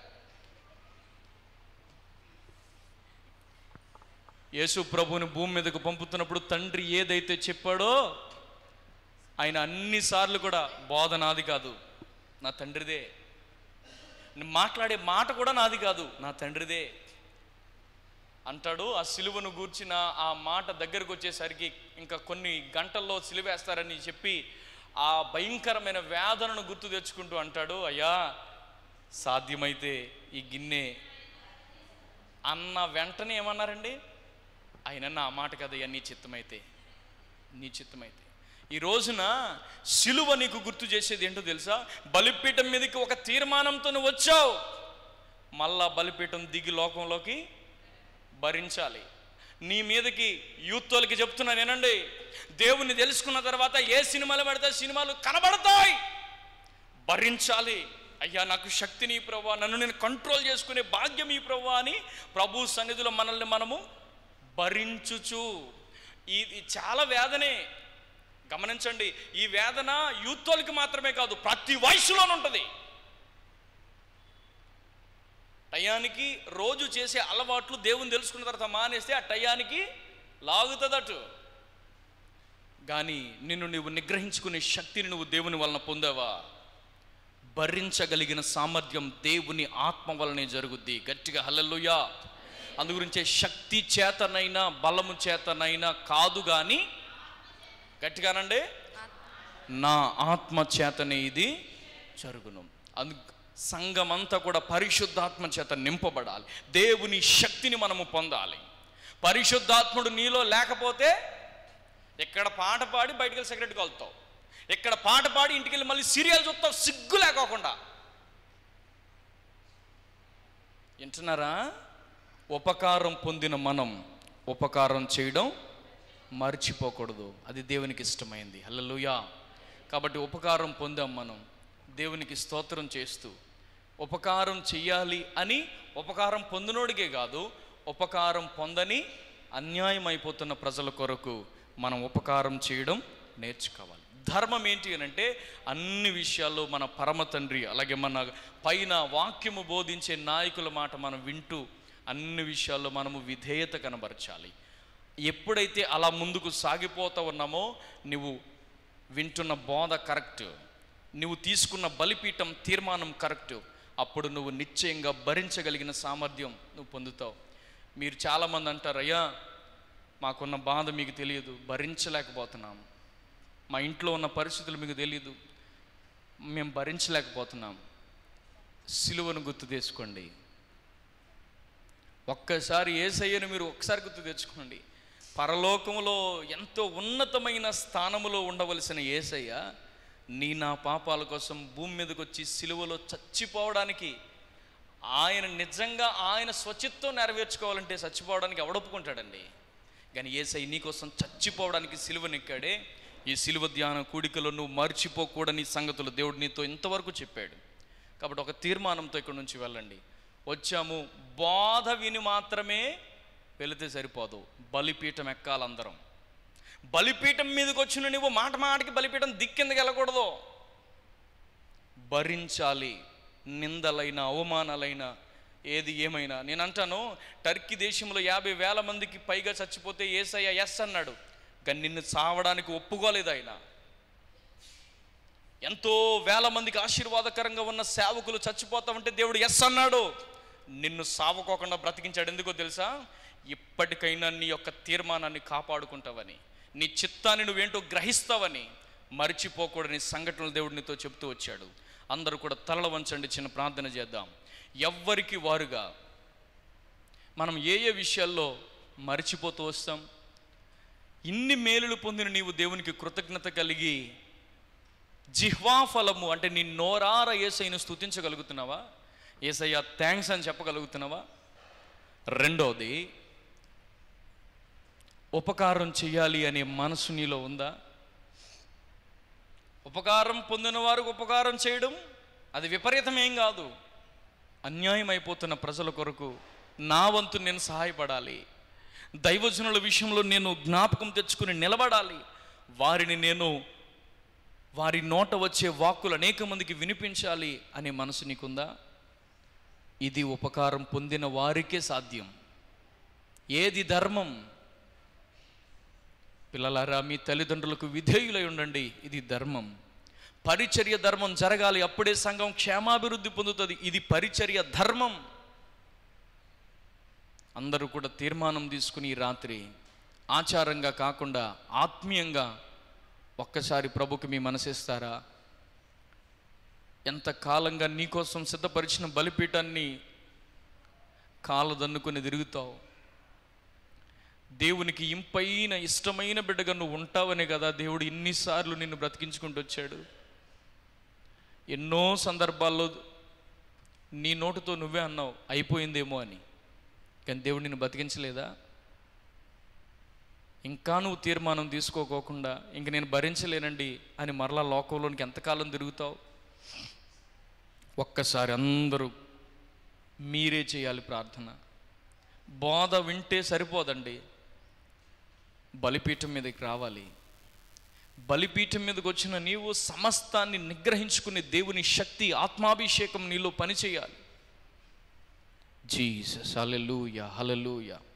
యేసు ప్రభువుని భూమి మీదకు పంపుతున్నప్పుడు తండ్రి ఏదైతే చెప్పాడో ఆయన అన్నిసార్లు కూడా బోధ నాది కాదు నా తండ్రిదే నేను మాట్లాడే మాట కూడా నాది కాదు నా తండ్రిదే అంటాడు ఆ సిలువను గూర్చిన ఆ మాట దగ్గరకు వచ్చేసరికి ఇంకా కొన్ని గంటల్లో సిలువేస్తారని చెప్పి ఆ భయంకరమైన వేదనను గుర్తు తెచ్చుకుంటూ అంటాడు అయ్యా సాధ్యమైతే ఈ గిన్నె అన్న వెంటనే ఏమన్నారండి ఆయన నా మాట కదయ్యా నీ చిత్తమైతే నీ చిత్తమైతే ఈ రోజున సిలువ నీకు గుర్తు చేసేది ఏంటో తెలుసా బలిపీఠం మీదకి ఒక తీర్మానంతో నువ్వు వచ్చావు మళ్ళా బలిపీఠం దిగి లోకంలోకి భరించాలి నీ మీదకి యూత్ వాళ్ళకి చెప్తున్నా నేనండి దేవుణ్ణి తెలుసుకున్న తర్వాత ఏ సినిమాలు పడితే సినిమాలు కనబడతాయి భరించాలి అయ్యా నాకు శక్తిని ప్రభా నన్ను నేను కంట్రోల్ చేసుకునే భాగ్యం ఈ ప్రభా అని ప్రభు సన్నిధిలో మనల్ని మనము భరించుచు ఇది చాలా వేదనే గమనించండి ఈ వేదన యూత్ వాళ్ళకి మాత్రమే కాదు ప్రతి వయసులోనూ ఉంటుంది టయానికి రోజు చేసే అలవాట్లు దేవుని తెలుసుకున్న తర్వాత మానేస్తే ఆ టయానికి లాగుతుందటు కానీ నిన్ను నువ్వు నిగ్రహించుకునే శక్తిని నువ్వు దేవుని వలన పొందావా భరించగలిగిన సామర్థ్యం దేవుని ఆత్మ వలనే జరుగుద్ది గట్టిగా హల్లెలూయా అందుగురించే శక్తి చేతనైనా బలము చేతనైనా కాదు కానీ గట్టిగానండి నా ఆత్మ చేతనే ఇది జరుగును అందు సంఘమంతా కూడా పరిశుద్ధాత్మ చేత నింపబడాలి దేవుని శక్తిని మనము పొందాలి పరిశుద్ధాత్ముడు నీలో లేకపోతే ఇక్కడ పాట పాడి బయటికి వెళ్ళి సిగరెట్ కలుతావు ఇక్కడ పాట పాడి ఇంటికి వెళ్ళి మళ్ళీ సీరియల్ చూస్తావు సిగ్గు లేకోకుండా వింటున్నారా ఉపకారం పొందిన మనం ఉపకారం చేయడం మర్చిపోకూడదు అది దేవునికి ఇష్టమైంది హల్లెలూయా కాబట్టి ఉపకారం పొందాం మనం దేవునికి స్తోత్రం చేస్తూ ఉపకారం చెయ్యాలి అని ఉపకారం పొందినోడికే కాదు ఉపకారం పొందని అన్యాయం అయిపోతున్న ప్రజల కొరకు మనం ఉపకారం చేయడం నేర్చుకోవాలి ధర్మం ఏంటి అని అంటే అన్ని విషయాల్లో మన పరమ తండ్రి అలాగే మన పైన వాక్యము బోధించే నాయకుల మాట మనం వింటూ అన్ని విషయాల్లో మనము విధేయత కనబరచాలి ఎప్పుడైతే అలా ముందుకు సాగిపోతూ ఉన్నామో నువ్వు వింటున్న బోధ కరెక్ట్ నువ్వు తీసుకున్న బలిపీఠం తీర్మానం కరెక్ట్ అప్పుడు నువ్వు నిశ్చయంగా భరించగలిగిన సామర్థ్యం నువ్వు పొందుతావు మీరు చాలామంది అంటారు అయ్యా మాకున్న బాధ మీకు తెలియదు భరించలేకపోతున్నాం మా ఇంట్లో ఉన్న పరిస్థితులు మీకు తెలియదు మేము భరించలేకపోతున్నాం సిలువను గుర్తు తెచ్చుకోండి ఒక్కసారి ఏసయ్యను మీరు ఒక్కసారి గుర్తు తెచ్చుకోండి పరలోకములో ఎంతో ఉన్నతమైన స్థానములో ఉండవలసిన ఏసయ్య నీ నా పాపాల కోసం భూమి మీదకి వచ్చి సిలువలో చచ్చిపోవడానికి ఆయన నిజంగా ఆయన స్వచిత్వం నెరవేర్చుకోవాలంటే చచ్చిపోవడానికి ఎవడొప్పుకుంటాడండి కానీ ఏసై నీకోసం చచ్చిపోవడానికి సిలువనెక్కాడే ఈ సిలువ ధ్యాన కూడికలో నువ్వు మర్చిపోకూడని సంగతులు దేవుడు నీతో ఇంతవరకు చెప్పాడు కాబట్టి ఒక తీర్మానంతో ఇక్కడ నుంచి వెళ్ళండి వచ్చాము బోధ విని మాత్రమే వెళితే సరిపోదు బలిపీఠం ఎక్కాలందరం బలిపీఠం మీదకి వచ్చిన నువ్వు మాట మాటకి బలిపీఠం దిక్కిందకి వెళ్ళకూడదు భరించాలి నిందలైన అవమానాలైన ఏది ఏమైనా నేను అంటాను టర్కీ దేశంలో యాభై వేల మందికి పైగా చచ్చిపోతే ఏసయ్య ఎస్ అన్నాడు కానీ నిన్ను చావడానికి ఒప్పుకోలేదు ఆయన ఎంతో వేల మందికి ఆశీర్వాదకరంగా ఉన్న సేవకులు చచ్చిపోతా ఉంటే దేవుడు ఎస్ అన్నాడు నిన్ను సావుకోకుండా బ్రతికించాడు ఎందుకో తెలుసా ఇప్పటికైనా నీ యొక్క తీర్మానాన్ని కాపాడుకుంటావని నీ చిత్తాన్ని నువ్వేంటో గ్రహిస్తావని మర్చిపోకూడని సంఘటనలు దేవుడు నీతో చెప్తూ వచ్చాడు అందరూ కూడా తలల వంచండి చిన్న ప్రార్థన చేద్దాం ఎవ్వరికి వారుగా మనం ఏ ఏ విషయాల్లో మర్చిపోతూ వస్తాం ఇన్ని మేలులు పొందిన నీవు దేవునికి కృతజ్ఞత కలిగి జిహ్వా ఫలము అంటే నీ నోరార ఏసైను స్తుతించగలుగుతున్నావా ఏసయ్య థ్యాంక్స్ అని చెప్పగలుగుతున్నావా రెండోది ఉపకారం చేయాలి అనే మనసు నీలో ఉందా ఉపకారం పొందిన వారికి ఉపకారం చేయడం అది విపరీతం ఏం కాదు అన్యాయం అయిపోతున్న ప్రజల కొరకు నా వంతు నేను సహాయపడాలి దైవజనుల విషయంలో నేను జ్ఞాపకం తెచ్చుకుని నిలబడాలి వారిని నేను వారి నోట వచ్చే వాక్కులు అనేక మందికి వినిపించాలి అనే మనసు నీకుందా ఇది ఉపకారం పొందిన వారికే సాధ్యం ఏది ధర్మం పిల్లలారా మీ తల్లిదండ్రులకు విధేయులై ఉండండి ఇది ధర్మం పరిచర్య ధర్మం జరగాలి అప్పుడే సంఘం క్షేమాభివృద్ధి పొందుతుంది ఇది పరిచర్య ధర్మం అందరూ కూడా తీర్మానం తీసుకుని ఈ రాత్రి ఆచారంగా కాకుండా ఆత్మీయంగా ఒక్కసారి ప్రభుకి మీ మనసిస్తారా ఎంత కాలంగా నీకోసం సిద్ధపరిచిన బలిపీఠాన్ని కాలదన్నుకొని తిరుగుతావు దేవునికి ఇంపైన ఇష్టమైన బిడ్డగా నువ్వు ఉంటావనే కదా దేవుడు ఇన్నిసార్లు నిన్ను బ్రతికించుకుంటూ వచ్చాడు ఎన్నో సందర్భాల్లో నీ నోటుతో నువ్వే అన్నావు అయిపోయిందేమో అని కానీ దేవుడు నిన్ను బతికించలేదా ఇంకా నువ్వు తీర్మానం తీసుకోకోకుండా ఇంక నేను భరించలేనండి అని మరలా లోకంలోనికి ఎంతకాలం తిరుగుతావు ఒక్కసారి అందరూ మీరే చేయాలి ప్రార్థన బోధ వింటే సరిపోదండి బలిపీఠం మీదకి రావాలి బలిపీఠం మీదకి వచ్చిన నీవు సమస్తాన్ని నిగ్రహించుకునే దేవుని శక్తి ఆత్మాభిషేకం నీలో పనిచేయాలి జీసస్ హల్లెలూయా హల్లెలూయా